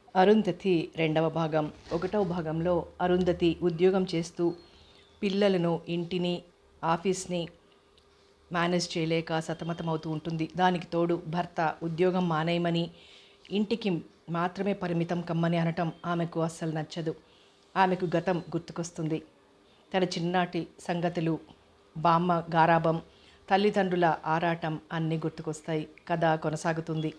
అరుంధతి రెండవ భాగం ఒకటవ భాగంలో అరుంధతి ఉద్యోగం చేస్తూ పిల్లలను ఇంటిని ఆఫీస్ని మేనేజ్ చేయలేక సతమతమవుతూ ఉంటుంది దానికి తోడు భర్త ఉద్యోగం మానేయమని ఇంటికి మాత్రమే పరిమితం కమ్మని అనటం ఆమెకు అస్సలు నచ్చదు ఆమెకు గతం గుర్తుకొస్తుంది తన చిన్నాటి సంగతులు బామ్మ గారాబం తల్లిదండ్రుల ఆరాటం అన్నీ గుర్తుకొస్తాయి కథ కొనసాగుతుంది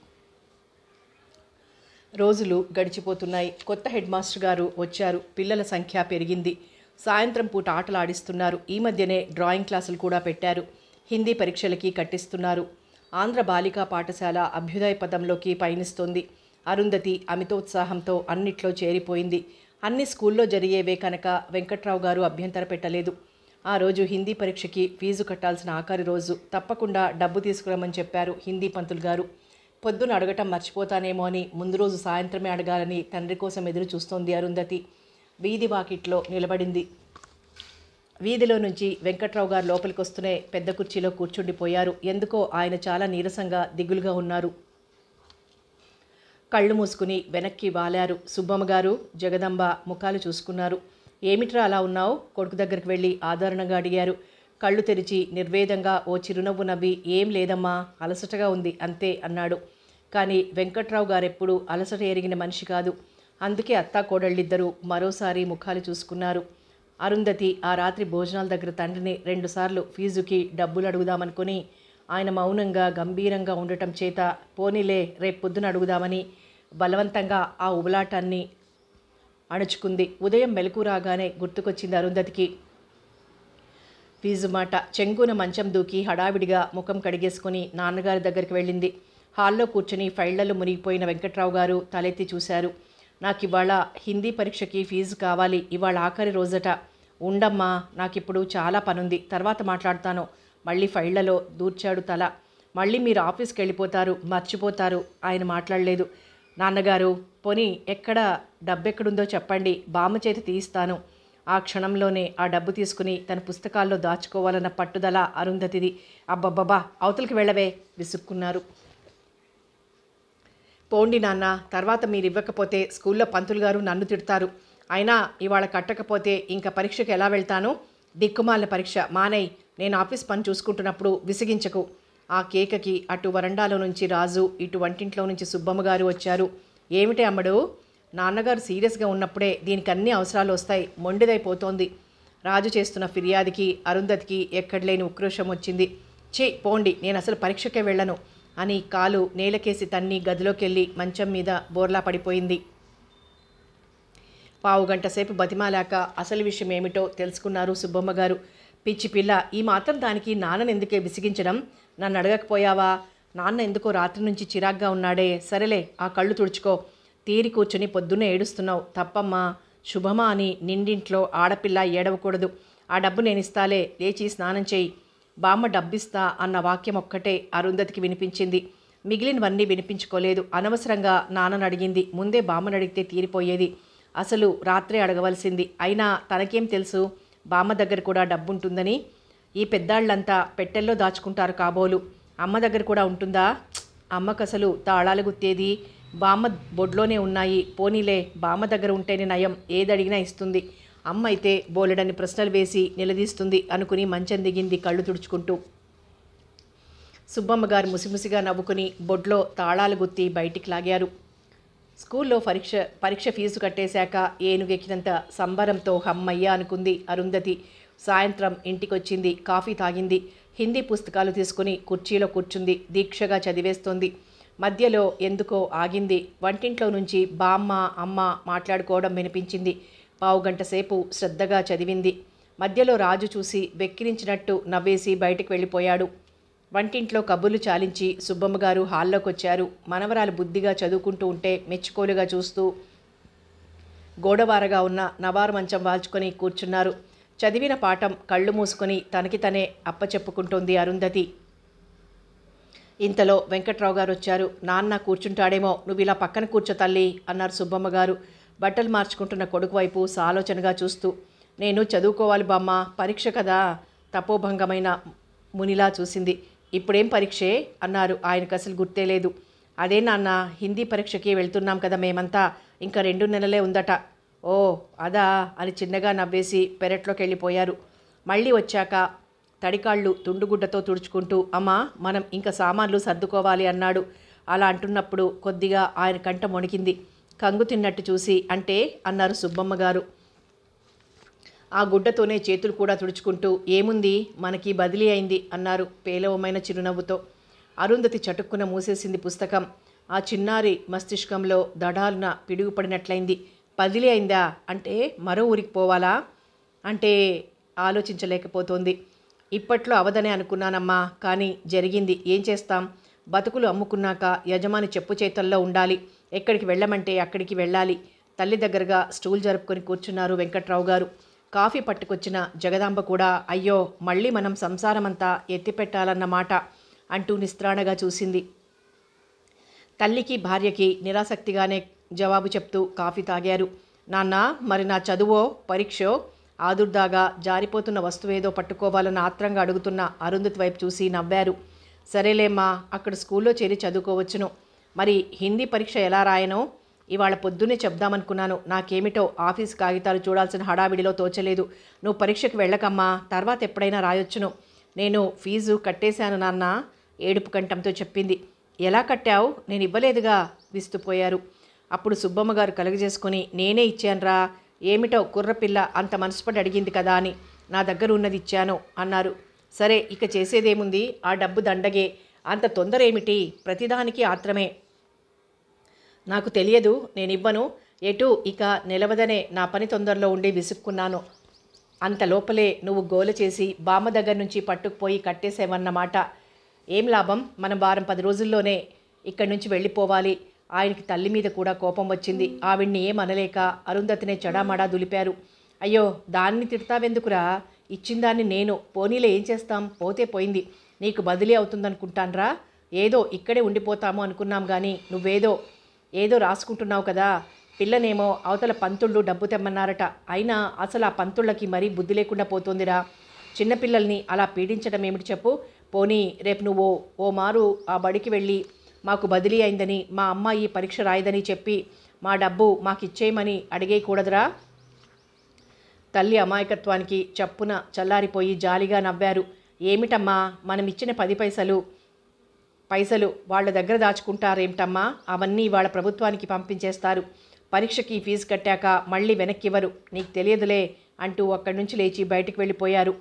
రోజులు గడిచిపోతున్నాయి కొత్త హెడ్ మాస్టర్ గారు వచ్చారు పిల్లల సంఖ్య పెరిగింది సాయంత్రం పూట ఆటలు ఆడిస్తున్నారు ఈ మధ్యనే డ్రాయింగ్ క్లాసులు కూడా పెట్టారు హిందీ పరీక్షలకి కట్టిస్తున్నారు ఆంధ్ర బాలికా పాఠశాల అభ్యుదయ పదంలోకి పయనిస్తోంది అరుంధతి అమితోత్సాహంతో అన్నిట్లో చేరిపోయింది అన్ని స్కూల్లో జరిగేవే కనుక వెంకట్రావు గారు అభ్యంతర పెట్టలేదు ఆ రోజు హిందీ పరీక్షకి ఫీజు కట్టాల్సిన ఆఖరి రోజు తప్పకుండా డబ్బు తీసుకురమ్మని చెప్పారు హిందీ పంతులు గారు పొద్దున అడగటం మర్చిపోతానేమో అని ముందు రోజు సాయంత్రమే అడగాలని తండ్రి కోసం ఎదురు చూస్తోంది అరుంధతి వీధి వాకిట్లో నిలబడింది వీధిలో నుంచి వెంకట్రావు గారు లోపలికి వస్తూనే పెద్ద కుర్చీలో కూర్చుండిపోయారు ఎందుకో ఆయన చాలా నీరసంగా దిగులుగా ఉన్నారు కళ్ళు మూసుకుని వెనక్కి వాలారు సుబ్బమ్మ గారు జగదంబ ముఖాలు చూసుకున్నారు ఏమిట్రా అలా ఉన్నావు కొడుకు దగ్గరికి వెళ్ళి ఆదరణగా అడిగారు కళ్ళు తెరిచి నిర్వేదంగా ఓ చిరునవ్వు నవ్వి ఏం లేదమ్మా అలసటగా ఉంది అంతే అన్నాడు కానీ వెంకట్రావు గారెప్పుడు అలసట ఎరిగిన మనిషి కాదు అందుకే అత్తా కోడళ్ళిద్దరూ మరోసారి ముఖాలు చూసుకున్నారు అరుంధతి ఆ రాత్రి భోజనాల దగ్గర తండ్రిని రెండుసార్లు ఫీజుకి డబ్బులు అడుగుదామనుకుని ఆయన మౌనంగా గంభీరంగా ఉండటం చేత పోనీలే రేపు పొద్దున అడుగుదామని బలవంతంగా ఆ ఉబలాటాన్ని అణుచుకుంది ఉదయం మెలకు రాగానే గుర్తుకొచ్చింది అరుంధతికి ఫీజు మాట చెంగున మంచం దూకి హడావిడిగా ముఖం కడిగేసుకుని నాన్నగారి దగ్గరికి వెళ్ళింది హాల్లో కూర్చుని ఫైళ్లలో మునిగిపోయిన వెంకట్రావు గారు తలెత్తి చూశారు నాకు ఇవాళ హిందీ పరీక్షకి ఫీజు కావాలి ఇవాళ ఆఖరి రోజట ఉండమ్మా నాకిప్పుడు చాలా పనుంది తర్వాత మాట్లాడతాను మళ్ళీ ఫైళ్లలో దూర్చాడు తల మళ్ళీ మీరు ఆఫీస్కి వెళ్ళిపోతారు మర్చిపోతారు ఆయన మాట్లాడలేదు నాన్నగారు పోనీ ఎక్కడ డబ్బెక్కడుందో చెప్పండి బామ్మ చేతి తీయిస్తాను ఆ క్షణంలోనే ఆ డబ్బు తీసుకుని తన పుస్తకాల్లో దాచుకోవాలన్న పట్టుదల అరుంధతిది అబ్బబ్బబ్బా అవతలికి వెళ్ళవే విసుక్కున్నారు పోండి నాన్న తర్వాత మీరు ఇవ్వకపోతే స్కూల్లో పంతులు గారు నన్ను తిడతారు అయినా ఇవాళ కట్టకపోతే ఇంకా పరీక్షకి ఎలా వెళ్తాను దిక్కుమాలిన పరీక్ష మానయ్ నేను ఆఫీస్ పని చూసుకుంటున్నప్పుడు విసిగించకు ఆ కేకకి అటు వరండాలో నుంచి రాజు ఇటు వంటింట్లో నుంచి సుబ్బమ్మ గారు వచ్చారు ఏమిటి అమ్మడు నాన్నగారు సీరియస్గా ఉన్నప్పుడే దీనికి అన్ని అవసరాలు వస్తాయి మొండిదైపోతోంది రాజు చేస్తున్న ఫిర్యాదుకి అరుంధతికి ఎక్కడలేని ఉక్రోషం వచ్చింది ఛీ పోండి నేను అసలు పరీక్షకే వెళ్ళను అని కాలు నేలకేసి తన్ని గదిలోకి వెళ్ళి మంచం మీద బోర్లా పడిపోయింది పావు గంట సేపు బతిమాలాక అసలు విషయం ఏమిటో తెలుసుకున్నారు సుబ్బమ్మ గారు పిచ్చి పిల్ల ఈ మాత్రం దానికి నాన్నని ఎందుకే విసిగించడం నన్ను అడగకపోయావా నాన్న ఎందుకో రాత్రి నుంచి చిరాగ్గా ఉన్నాడే సరేలే ఆ కళ్ళు తుడుచుకో తీరి కూర్చుని పొద్దున్నే ఏడుస్తున్నావు తప్పమ్మా శుభమా అని నిండింట్లో ఆడపిల్ల ఏడవకూడదు ఆ డబ్బు నేను ఇస్తాలే లేచి స్నానం చేయి బామ్మ డబ్బిస్తా అన్న వాక్యం ఒక్కటే అరుంధతికి వినిపించింది మిగిలినవన్నీ వినిపించుకోలేదు అనవసరంగా నాన్నను అడిగింది ముందే బామ్మను అడిగితే తీరిపోయేది అసలు రాత్రే అడగవలసింది అయినా తనకేం తెలుసు బామ్మ దగ్గర కూడా డబ్బుంటుందని ఈ పెద్దాళ్ళంతా పెట్టెల్లో దాచుకుంటారు కాబోలు అమ్మ దగ్గర కూడా ఉంటుందా ఛ్! అమ్మకు అసలు తాళాలు గుత్తేది బామ్మ బొడ్లోనే ఉన్నాయి పోనీలే బామ్మ దగ్గర ఉంటేనే నయం ఏదడిగినా ఇస్తుంది అమ్మ అయితే బోలెడని ప్రశ్నలు వేసి నిలదీస్తుంది అనుకుని మంచం దిగింది కళ్ళు తుడుచుకుంటూ సుబ్బమ్మ గారు ముసిముసిగా నవ్వుకుని బొడ్లో తాళాలు గుత్తి బయటికి లాగారు స్కూల్లో పరీక్ష పరీక్ష ఫీజు కట్టేశాక ఏనుగెక్కినంత సంబరంతో హమ్మయ్య అనుకుంది అరుంధతి సాయంత్రం ఇంటికొచ్చింది కాఫీ తాగింది హిందీ పుస్తకాలు తీసుకుని కుర్చీలో కూర్చుంది దీక్షగా చదివేస్తోంది మధ్యలో ఎందుకో ఆగింది వంటింట్లో నుంచి బామ్మ అమ్మ మాట్లాడుకోవడం వినిపించింది పావుగంట సేపు శ్రద్ధగా చదివింది మధ్యలో రాజు చూసి వెక్కిరించినట్టు నవ్వేసి బయటికి వెళ్ళిపోయాడు వంటింట్లో కబుర్లు చాలించి సుబ్బమ్మ గారు హాల్లోకి వచ్చారు మనవరాలు బుద్ధిగా చదువుకుంటూ ఉంటే మెచ్చుకోలుగా చూస్తూ గోడవారగా ఉన్న నవారు మంచం వాల్చుకొని కూర్చున్నారు చదివిన పాఠం కళ్ళు మూసుకొని తనకి తనే అప్పచెప్పుకుంటోంది అరుంధతి ఇంతలో వెంకట్రావు గారు వచ్చారు నాన్న కూర్చుంటాడేమో నువ్వు ఇలా పక్కన కూర్చో తల్లి అన్నారు సుబ్బమ్మ గారు బట్టలు మార్చుకుంటున్న కొడుకు వైపు సాలోచనగా చూస్తూ నేను చదువుకోవాలి బామ్మ పరీక్ష కదా తపోభంగమైన మునిలా చూసింది ఇప్పుడేం పరీక్షే అన్నారు ఆయనకు అసలు గుర్తే లేదు అదే నాన్న హిందీ పరీక్షకి వెళ్తున్నాం కదా మేమంతా ఇంకా రెండు నెలలే ఉందట ఓ అదా అని చిన్నగా నవ్వేసి పెరట్లోకి వెళ్ళిపోయారు మళ్ళీ వచ్చాక తడికాళ్ళు తుండుగుడ్డతో తుడుచుకుంటూ అమ్మా మనం ఇంకా సామాన్లు సర్దుకోవాలి అన్నాడు అలా అంటున్నప్పుడు కొద్దిగా ఆయన కంట మొణికింది కంగు తిన్నట్టు చూసి అంటే అన్నారు సుబ్బమ్మ గారు ఆ గుడ్డతోనే చేతులు కూడా తుడుచుకుంటూ ఏముంది మనకి బదిలీ అయింది అన్నారు పేలవమైన చిరునవ్వుతో అరుంధతి చటుక్కున మూసేసింది పుస్తకం ఆ చిన్నారి మస్తిష్కంలో దడాలున పిడుగుపడినట్లయింది బదిలీ అయిందా అంటే మరో ఊరికి పోవాలా అంటే ఆలోచించలేకపోతోంది ఇప్పట్లో అవదనే అనుకున్నానమ్మా కానీ జరిగింది ఏం చేస్తాం బతుకులు అమ్ముకున్నాక యజమాని చెప్పు చేతల్లో ఉండాలి ఎక్కడికి వెళ్ళమంటే అక్కడికి వెళ్ళాలి తల్లి దగ్గరగా స్టూల్ జరుపుకొని కూర్చున్నారు వెంకట్రావు గారు కాఫీ పట్టుకొచ్చిన జగదాంబ కూడా అయ్యో మళ్ళీ మనం సంసారమంతా ఎత్తిపెట్టాలన్నమాట అంటూ నిస్త్రాణగా చూసింది తల్లికి భార్యకి నిరాసక్తిగానే జవాబు చెప్తూ కాఫీ తాగారు నాన్న మరి నా చదువో పరీక్షో ఆదుర్దాగా జారిపోతున్న వస్తువేదో పట్టుకోవాలన్న ఆత్రంగా అడుగుతున్న అరుంధతి వైపు చూసి నవ్వారు సరేలేమ్మా అక్కడ స్కూల్లో చేరి చదువుకోవచ్చును మరి హిందీ పరీక్ష ఎలా రాయనో ఇవాళ పొద్దున్నే చెప్దామనుకున్నాను నాకేమిటో ఆఫీస్ కాగితాలు చూడాల్సిన హడావిడిలో తోచలేదు నువ్వు పరీక్షకు వెళ్ళకమ్మా తర్వాత ఎప్పుడైనా రాయొచ్చును నేను ఫీజు కట్టేశాను నాన్న ఏడుపు కంఠంతో చెప్పింది ఎలా కట్టావు నేను ఇవ్వలేదుగా విస్తుపోయారు అప్పుడు సుబ్బమ్మ గారు కలుగజేసుకొని నేనే ఇచ్చానురా ఏమిటో కుర్రపిల్ల అంత మనసుపడి అడిగింది కదా అని నా దగ్గర ఉన్నది ఇచ్చాను అన్నారు సరే ఇక చేసేదేముంది ఆ డబ్బు దండగే అంత తొందర ఏమిటి ప్రతిదానికి ఆత్రమే నాకు తెలియదు నేను ఇవ్వను ఎటు ఇక నిలవదనే నా పని తొందరలో ఉండి విసుక్కున్నాను అంత లోపలే నువ్వు గోల చేసి బామ్మ దగ్గర నుంచి పట్టుకుపోయి కట్టేసేవన్నమాట ఏం లాభం మనం వారం పది రోజుల్లోనే ఇక్కడి నుంచి వెళ్ళిపోవాలి ఆయనకి తల్లి మీద కూడా కోపం వచ్చింది ఆవిడ్ని ఏం అనలేక అరుంధతినే చెడామడా దులిపారు అయ్యో దాన్ని తిడతావెందుకురా ఇచ్చిన దాన్ని నేను పోనీలే ఏం చేస్తాం పోతే పోయింది నీకు బదిలీ అవుతుందనుకుంటాన్రా ఏదో ఇక్కడే ఉండిపోతాము అనుకున్నాం కానీ నువ్వేదో ఏదో రాసుకుంటున్నావు కదా పిల్లనేమో అవతల పంతుళ్ళు డబ్బు తెమ్మన్నారట అయినా అసలు ఆ పంతుళ్ళకి మరీ బుద్ధి లేకుండా పోతుందిరా చిన్నపిల్లల్ని అలా పీడించడం ఏమిటి చెప్పు పోనీ రేపు నువ్వు ఓ మారు ఆ బడికి వెళ్ళి మాకు బదిలీ అయిందని మా అమ్మాయి పరీక్ష రాయదని చెప్పి మా డబ్బు మాకు ఇచ్చేయమని అడిగేయకూడదురా తల్లి అమాయకత్వానికి చప్పున చల్లారిపోయి జాలిగా నవ్వారు ఏమిటమ్మా మనం ఇచ్చిన పది పైసలు పైసలు వాళ్ళ దగ్గర దాచుకుంటారేమిటమ్మా అవన్నీ వాళ్ళ ప్రభుత్వానికి పంపించేస్తారు పరీక్షకి ఫీజు కట్టాక మళ్ళీ వెనక్కి ఇవ్వరు నీకు తెలియదులే అంటూ అక్కడి నుంచి లేచి బయటికి వెళ్ళిపోయారు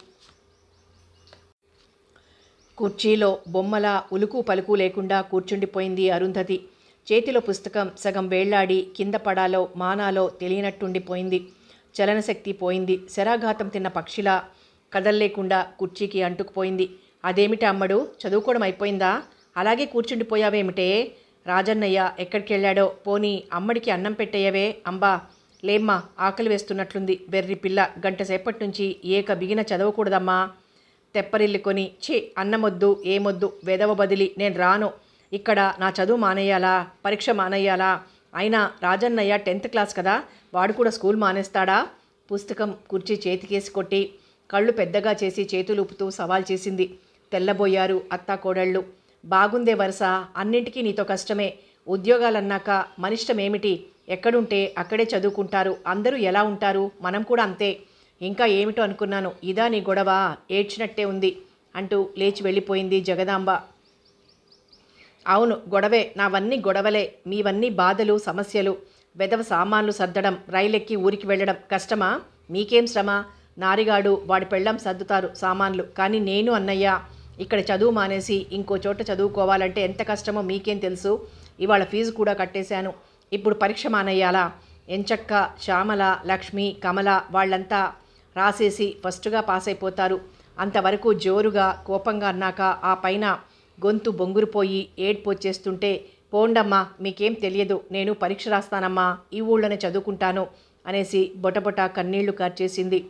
కుర్చీలో బొమ్మల ఉలుకు పలుకు లేకుండా కూర్చుండిపోయింది అరుంధతి చేతిలో పుస్తకం సగం వేళ్లాడి కింద పడాలో మానాలో తెలియనట్టుండిపోయింది చలనశక్తి పోయింది శరాఘాతం తిన్న పక్షిలా కదల్లేకుండా కుర్చీకి అంటుకుపోయింది అదేమిటి అమ్మడు చదువుకోవడం అయిపోయిందా అలాగే కూర్చుండిపోయావేమిటే రాజన్నయ్య ఎక్కడికి వెళ్ళాడో పోనీ అమ్మడికి అన్నం పెట్టేయవే అంబా లేమ్మా ఆకలి వేస్తున్నట్లుంది బెర్రి పిల్ల గంట సేపటి నుంచి ఏక బిగిన చదవకూడదమ్మా తెప్పరిల్లుకొని ఛీ అన్నమొద్దు ఏమొద్దు వెదవ బదిలి నేను రాను ఇక్కడ నా చదువు మానేయాలా పరీక్ష మానేయాలా అయినా రాజన్నయ్య టెన్త్ క్లాస్ కదా వాడు కూడా స్కూల్ మానేస్తాడా పుస్తకం కుర్చీ చేతికేసి కొట్టి కళ్ళు పెద్దగా చేసి చేతులు ఊపుతూ సవాల్ చేసింది తెల్లబోయారు అత్తా కోడళ్ళు బాగుందే వరుస అన్నింటికీ నీతో కష్టమే ఉద్యోగాలన్నాక మనిష్టం ఏమిటి ఎక్కడుంటే అక్కడే చదువుకుంటారు అందరూ ఎలా ఉంటారు మనం కూడా అంతే ఇంకా ఏమిటో అనుకున్నాను ఇదా నీ గొడవ ఏడ్చినట్టే ఉంది అంటూ లేచి వెళ్ళిపోయింది జగదాంబ అవును గొడవే నావన్నీ గొడవలే మీవన్నీ బాధలు సమస్యలు వెదవ సామాన్లు సర్దడం రైలెక్కి ఊరికి వెళ్ళడం కష్టమా మీకేం శ్రమ నారిగాడు వాడి పెళ్ళం సర్దుతారు సామాన్లు కానీ నేను అన్నయ్య ఇక్కడ చదువు మానేసి ఇంకో చోట చదువుకోవాలంటే ఎంత కష్టమో మీకేం తెలుసు ఇవాళ ఫీజు కూడా కట్టేశాను ఇప్పుడు పరీక్ష మానేయాలా ఎంచక్క శ్యామల లక్ష్మి కమల వాళ్ళంతా రాసేసి ఫస్ట్గా పాస్ అయిపోతారు అంతవరకు జోరుగా కోపంగా అన్నాక ఆ పైన గొంతు బొంగురుపోయి ఏడ్పు వచ్చేస్తుంటే పోండమ్మా మీకేం తెలియదు నేను పరీక్ష రాస్తానమ్మా ఈ ఊళ్ళోనే చదువుకుంటాను అనేసి బొటబొట కన్నీళ్లు కార్చేసింది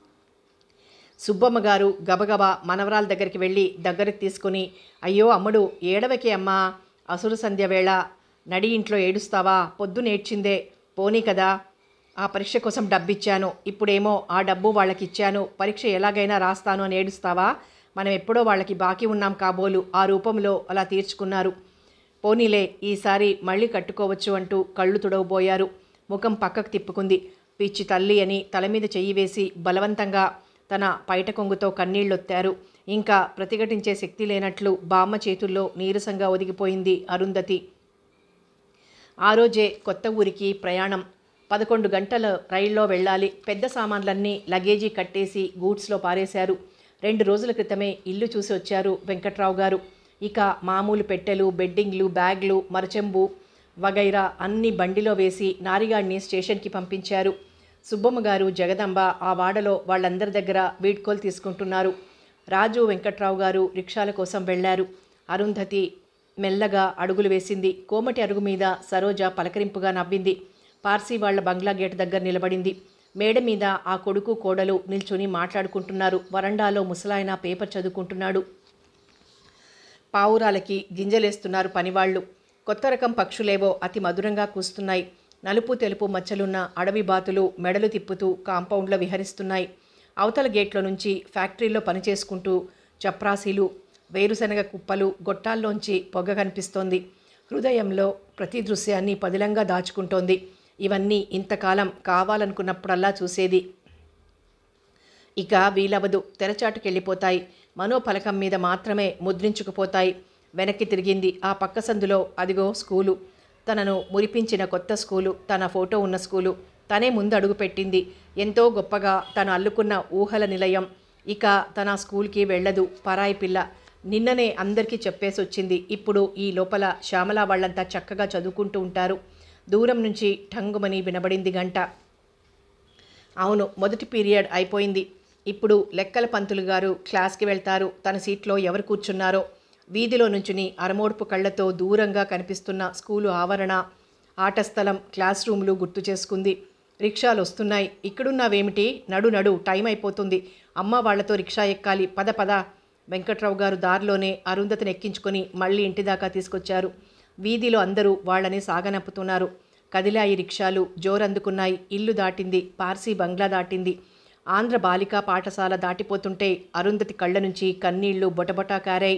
సుబ్బమ్మ గారు గబగబా మనవరాల దగ్గరికి వెళ్ళి దగ్గరికి తీసుకుని అయ్యో అమ్ముడు ఏడవకే అమ్మా అసురు సంధ్య వేళ నడి ఇంట్లో ఏడుస్తావా పొద్దున ఏడ్చిందే పోనీ కదా ఆ పరీక్ష కోసం డబ్బిచ్చాను ఇప్పుడేమో ఆ డబ్బు వాళ్ళకి ఇచ్చాను పరీక్ష ఎలాగైనా రాస్తాను అని ఏడుస్తావా మనం ఎప్పుడో వాళ్ళకి బాకీ ఉన్నాం కాబోలు ఆ రూపంలో అలా తీర్చుకున్నారు పోనీలే ఈసారి మళ్ళీ కట్టుకోవచ్చు అంటూ కళ్ళు తుడవబోయారు ముఖం పక్కకు తిప్పుకుంది పిచ్చి తల్లి అని తల మీద చెయ్యి వేసి బలవంతంగా తన పైట కొంగుతో కన్నీళ్లొత్తారు ఇంకా ప్రతిఘటించే శక్తి లేనట్లు బామ్మ చేతుల్లో నీరసంగా ఒదిగిపోయింది అరుంధతి ఆ రోజే కొత్త ఊరికి ప్రయాణం పదకొండు గంటల రైల్లో వెళ్ళాలి పెద్ద సామాన్లన్నీ లగేజీ కట్టేసి గూడ్స్లో పారేశారు రెండు రోజుల క్రితమే ఇల్లు చూసి వచ్చారు వెంకట్రావు గారు ఇక మామూలు పెట్టెలు బెడ్డింగ్లు బ్యాగ్లు మరచెంబు వగైరా అన్ని బండిలో వేసి నారిగాడిని స్టేషన్కి పంపించారు సుబ్బమ్మ గారు జగదంబ ఆ వాడలో వాళ్ళందరి దగ్గర వీడ్కోలు తీసుకుంటున్నారు రాజు వెంకట్రావు గారు రిక్షాల కోసం వెళ్ళారు అరుంధతి మెల్లగా అడుగులు వేసింది కోమటి అరుగు మీద సరోజ పలకరింపుగా నవ్వింది పార్సీ వాళ్ళ బంగ్లా గేట్ దగ్గర నిలబడింది మేడ మీద ఆ కొడుకు కోడలు నిల్చుని మాట్లాడుకుంటున్నారు వరండాలో ముసలాయన పేపర్ చదువుకుంటున్నాడు పావురాలకి గింజలేస్తున్నారు పనివాళ్ళు కొత్త రకం పక్షులేవో అతి మధురంగా కూస్తున్నాయి నలుపు తెలుపు మచ్చలున్న అడవి బాతులు మెడలు తిప్పుతూ కాంపౌండ్లో విహరిస్తున్నాయి అవతల గేట్ల నుంచి ఫ్యాక్టరీలో పనిచేసుకుంటూ చప్రాసీలు వేరుశనగ కుప్పలు గొట్టాల్లోంచి పొగ కనిపిస్తోంది హృదయంలో ప్రతి దృశ్యాన్ని పదిలంగా దాచుకుంటోంది ఇవన్నీ ఇంతకాలం కావాలనుకున్నప్పుడల్లా చూసేది ఇక వీలవదు తెరచాటుకెళ్ళిపోతాయి మనోఫలకం మీద మాత్రమే ముద్రించుకుపోతాయి వెనక్కి తిరిగింది ఆ పక్క సందులో అదిగో స్కూలు తనను మురిపించిన కొత్త స్కూలు తన ఫోటో ఉన్న స్కూలు తనే ముందు అడుగు పెట్టింది ఎంతో గొప్పగా తను అల్లుకున్న ఊహల నిలయం ఇక తన స్కూల్కి వెళ్ళదు పరాయి పిల్ల నిన్ననే అందరికీ చెప్పేసి వచ్చింది ఇప్పుడు ఈ లోపల శ్యామల వాళ్ళంతా చక్కగా చదువుకుంటూ ఉంటారు దూరం నుంచి ఠంగుమని వినబడింది గంట అవును మొదటి పీరియడ్ అయిపోయింది ఇప్పుడు లెక్కల పంతులు గారు క్లాస్కి వెళ్తారు తన సీట్లో ఎవరు కూర్చున్నారో వీధిలో నుంచుని అరమోడ్పు కళ్ళతో దూరంగా కనిపిస్తున్న స్కూలు ఆవరణ ఆట స్థలం క్లాస్ రూములు గుర్తు చేసుకుంది రిక్షాలు వస్తున్నాయి ఇక్కడున్నావేమిటి నడు నడు టైం అయిపోతుంది అమ్మ వాళ్లతో రిక్షా ఎక్కాలి పద పద వెంకట్రావు గారు దారిలోనే అరుంధతిని ఎక్కించుకొని మళ్ళీ ఇంటి దాకా తీసుకొచ్చారు వీధిలో అందరూ వాళ్ళని సాగనంపుతున్నారు కదిలాయి రిక్షాలు జోరందుకున్నాయి ఇల్లు దాటింది పార్సీ బంగ్లా దాటింది ఆంధ్ర బాలికా పాఠశాల దాటిపోతుంటే అరుంధతి కళ్ళ నుంచి కన్నీళ్లు బొటబొటా కారాయి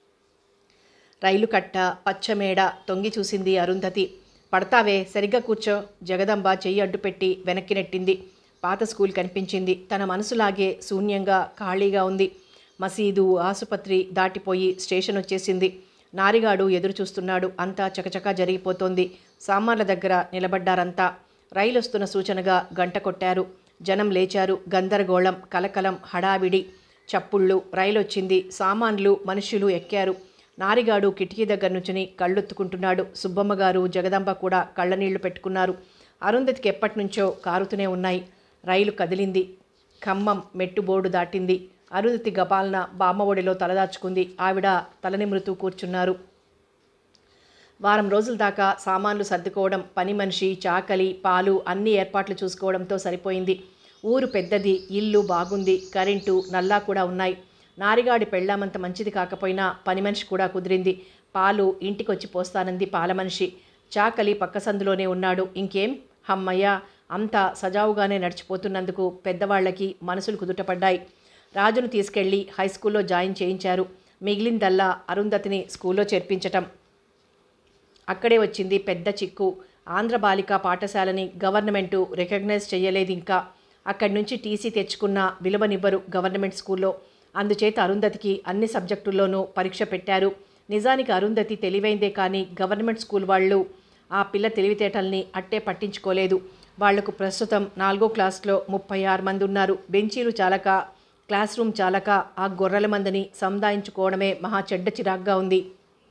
రైలు కట్ట పచ్చమేడ తొంగి చూసింది అరుంధతి పడతావే సరిగ్గా కూర్చో జగదంబ చెయ్యి అడ్డుపెట్టి వెనక్కి నెట్టింది పాత స్కూల్ కనిపించింది తన మనసులాగే శూన్యంగా ఖాళీగా ఉంది మసీదు ఆసుపత్రి దాటిపోయి స్టేషన్ వచ్చేసింది నారిగాడు ఎదురు చూస్తున్నాడు అంతా చకచకా జరిగిపోతోంది సామాన్ల దగ్గర నిలబడ్డారంతా రైలు వస్తున్న సూచనగా గంట కొట్టారు జనం లేచారు గందరగోళం కలకలం హడావిడి చప్పుళ్ళు రైలు వచ్చింది సామాన్లు మనుషులు ఎక్కారు నారిగాడు కిటికీ దగ్గర నుంచుని కళ్ళొత్తుకుంటున్నాడు సుబ్బమ్మ గారు జగదంబ కూడా కళ్ళనీళ్లు పెట్టుకున్నారు అరుంధతికి ఎప్పటి నుంచో కారుతూనే ఉన్నాయి రైలు కదిలింది ఖమ్మం మెట్టు బోర్డు దాటింది అరుంధతి గబాలన బామ్మ ఒడిలో తలదాచుకుంది ఆవిడ తలనిమృతూ కూర్చున్నారు వారం రోజుల దాకా సామాన్లు సర్దుకోవడం పని మనిషి చాకలి పాలు అన్ని ఏర్పాట్లు చూసుకోవడంతో సరిపోయింది ఊరు పెద్దది ఇల్లు బాగుంది కరెంటు నల్లా కూడా ఉన్నాయి నారిగాడి పెళ్ళామంత మంచిది కాకపోయినా పని మనిషి కూడా కుదిరింది పాలు ఇంటికొచ్చి పోస్తానంది పాల మనిషి చాకలి పక్క సందులోనే ఉన్నాడు ఇంకేం హమ్మయ్య అంతా సజావుగానే నడిచిపోతున్నందుకు పెద్దవాళ్ళకి మనసులు కుదుటపడ్డాయి రాజును తీసుకెళ్లి హై స్కూల్లో జాయిన్ చేయించారు మిగిలిందల్లా అరుంధతిని స్కూల్లో చేర్పించటం అక్కడే వచ్చింది పెద్ద చిక్కు ఆంధ్ర బాలికా పాఠశాలని గవర్నమెంటు రికగ్నైజ్ చేయలేదు ఇంకా అక్కడి నుంచి టీసీ తెచ్చుకున్న విలువనివ్వరు గవర్నమెంట్ స్కూల్లో అందుచేత అరుంధతికి అన్ని సబ్జెక్టుల్లోనూ పరీక్ష పెట్టారు నిజానికి అరుంధతి తెలివైందే కానీ గవర్నమెంట్ స్కూల్ వాళ్ళు ఆ పిల్ల తెలివితేటల్ని అట్టే పట్టించుకోలేదు వాళ్లకు ప్రస్తుతం నాలుగో క్లాస్లో ముప్పై ఆరు మంది ఉన్నారు బెంచీలు చాలక క్లాస్ రూమ్ చాలక ఆ గొర్రెల మందిని సముదాయించుకోవడమే మహా చెడ్డ చిరాగ్గా ఉంది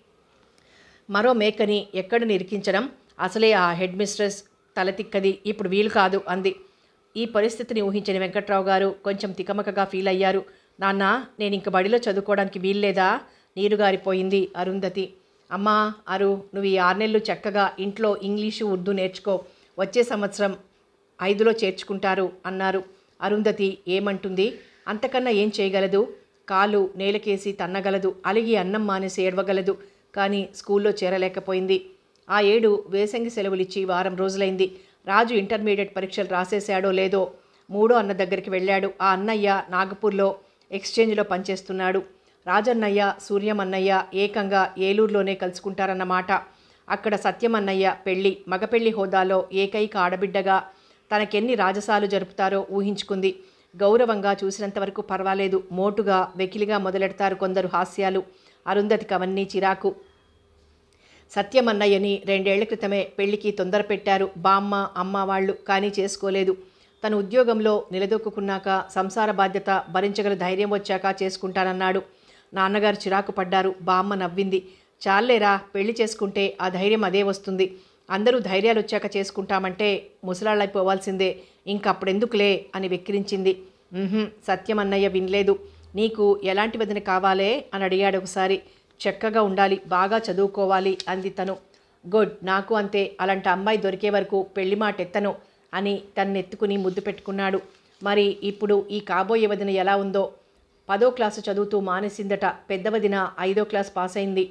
మరో మేకని ఎక్కడ నిరికించడం అసలే ఆ హెడ్ మిస్ట్రెస్ తలతిక్కది ఇప్పుడు వీలు కాదు అంది ఈ పరిస్థితిని ఊహించిన వెంకట్రావు గారు కొంచెం తికమకగా ఫీల్ అయ్యారు నాన్న నేను ఇంక బడిలో చదువుకోవడానికి వీల్లేదా నీరుగారిపోయింది అరుంధతి అమ్మా అరు నువ్వు ఈ ఆరు నెలలు చక్కగా ఇంట్లో ఇంగ్లీషు ఉర్దూ నేర్చుకో వచ్చే సంవత్సరం ఐదులో చేర్చుకుంటారు అన్నారు అరుంధతి ఏమంటుంది అంతకన్నా ఏం చేయగలదు కాలు నేలకేసి తన్నగలదు అలిగి అన్నం మానేసి ఏడవగలదు కానీ స్కూల్లో చేరలేకపోయింది ఆ ఏడు వేసంగి సెలవులిచ్చి వారం రోజులైంది రాజు ఇంటర్మీడియట్ పరీక్షలు రాసేశాడో లేదో మూడో అన్న దగ్గరికి వెళ్ళాడు ఆ అన్నయ్య నాగపూర్లో ఎక్స్చేంజ్లో పనిచేస్తున్నాడు రాజన్నయ్య సూర్యమన్నయ్య ఏకంగా ఏలూరులోనే కలుసుకుంటారన్నమాట అక్కడ సత్యమన్నయ్య పెళ్లి మగపెళ్లి హోదాలో ఏకైక ఆడబిడ్డగా తనకెన్ని రాజసాలు జరుపుతారో ఊహించుకుంది గౌరవంగా చూసినంతవరకు పర్వాలేదు మోటుగా వెకిలిగా మొదలెడతారు కొందరు హాస్యాలు అరుంధతికి అవన్నీ చిరాకు సత్యమన్నయ్యని రెండేళ్ల క్రితమే పెళ్లికి తొందర పెట్టారు బామ్మ అమ్మ వాళ్ళు కానీ చేసుకోలేదు తన ఉద్యోగంలో నిలదొక్కున్నాక సంసార బాధ్యత భరించగల ధైర్యం వచ్చాక చేసుకుంటానన్నాడు నాన్నగారు చిరాకు పడ్డారు బామ్మ నవ్వింది చాలేరా పెళ్లి చేసుకుంటే ఆ ధైర్యం అదే వస్తుంది అందరూ ధైర్యాలు వచ్చాక చేసుకుంటామంటే ముసలాళ్ళైపోవాల్సిందే ఇంకప్పుడెందుకులే అని వెక్కిరించింది "ఉహుం, సత్యమన్నయ్య వినలేదు నీకు ఎలాంటి వదిన కావాలే అని అడిగాడు ఒకసారి చక్కగా ఉండాలి బాగా చదువుకోవాలి అంది తను గుడ్ నాకు అంతే అలాంటి అమ్మాయి దొరికే వరకు పెళ్లి మాట ఎత్తను అని తన్నెత్తుకుని ముద్దు పెట్టుకున్నాడు మరి ఇప్పుడు ఈ కాబోయే వదిన ఎలా ఉందో పదో క్లాసు చదువుతూ మానేసిందట పెద్ద వదిన ఐదో క్లాస్ పాస్ అయింది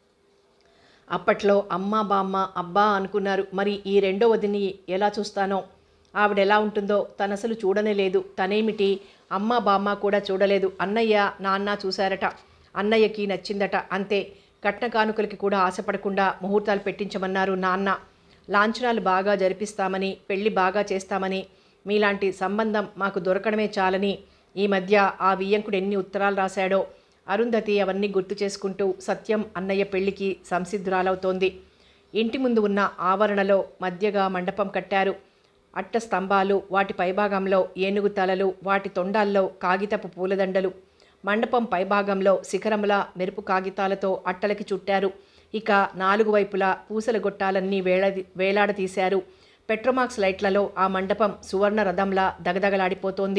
అప్పట్లో అమ్మ బామ్మ అబ్బా అనుకున్నారు మరి ఈ రెండో వదిని ఎలా చూస్తానో ఆవిడ ఎలా ఉంటుందో తను అసలు చూడనే లేదు తనేమిటి అమ్మ బామ్మ కూడా చూడలేదు అన్నయ్య నాన్న చూశారట అన్నయ్యకి నచ్చిందట అంతే కట్న కానుకలకి కూడా ఆశపడకుండా ముహూర్తాలు పెట్టించమన్నారు నాన్న లాంఛనాలు బాగా జరిపిస్తామని పెళ్లి బాగా చేస్తామని మీలాంటి సంబంధం మాకు దొరకడమే చాలని ఈ మధ్య ఆ వియ్యంకుడు ఎన్ని ఉత్తరాలు రాశాడో అరుంధతి అవన్నీ గుర్తు చేసుకుంటూ సత్యం అన్నయ్య పెళ్లికి సంసిద్ధురాలవుతోంది ఇంటి ముందు ఉన్న ఆవరణలో మధ్యగా మండపం కట్టారు అట్ట స్తంభాలు వాటి పైభాగంలో ఏనుగు తలలు వాటి తొండాల్లో కాగితపు పూలదండలు మండపం పైభాగంలో శిఖరముల మెరుపు కాగితాలతో అట్టలకి చుట్టారు ఇక నాలుగు వైపులా పూసల గొట్టాలన్నీ వేళ వేలాడదీశారు పెట్రోమాక్స్ లైట్లలో ఆ మండపం సువర్ణ రథంలా దగదగలాడిపోతోంది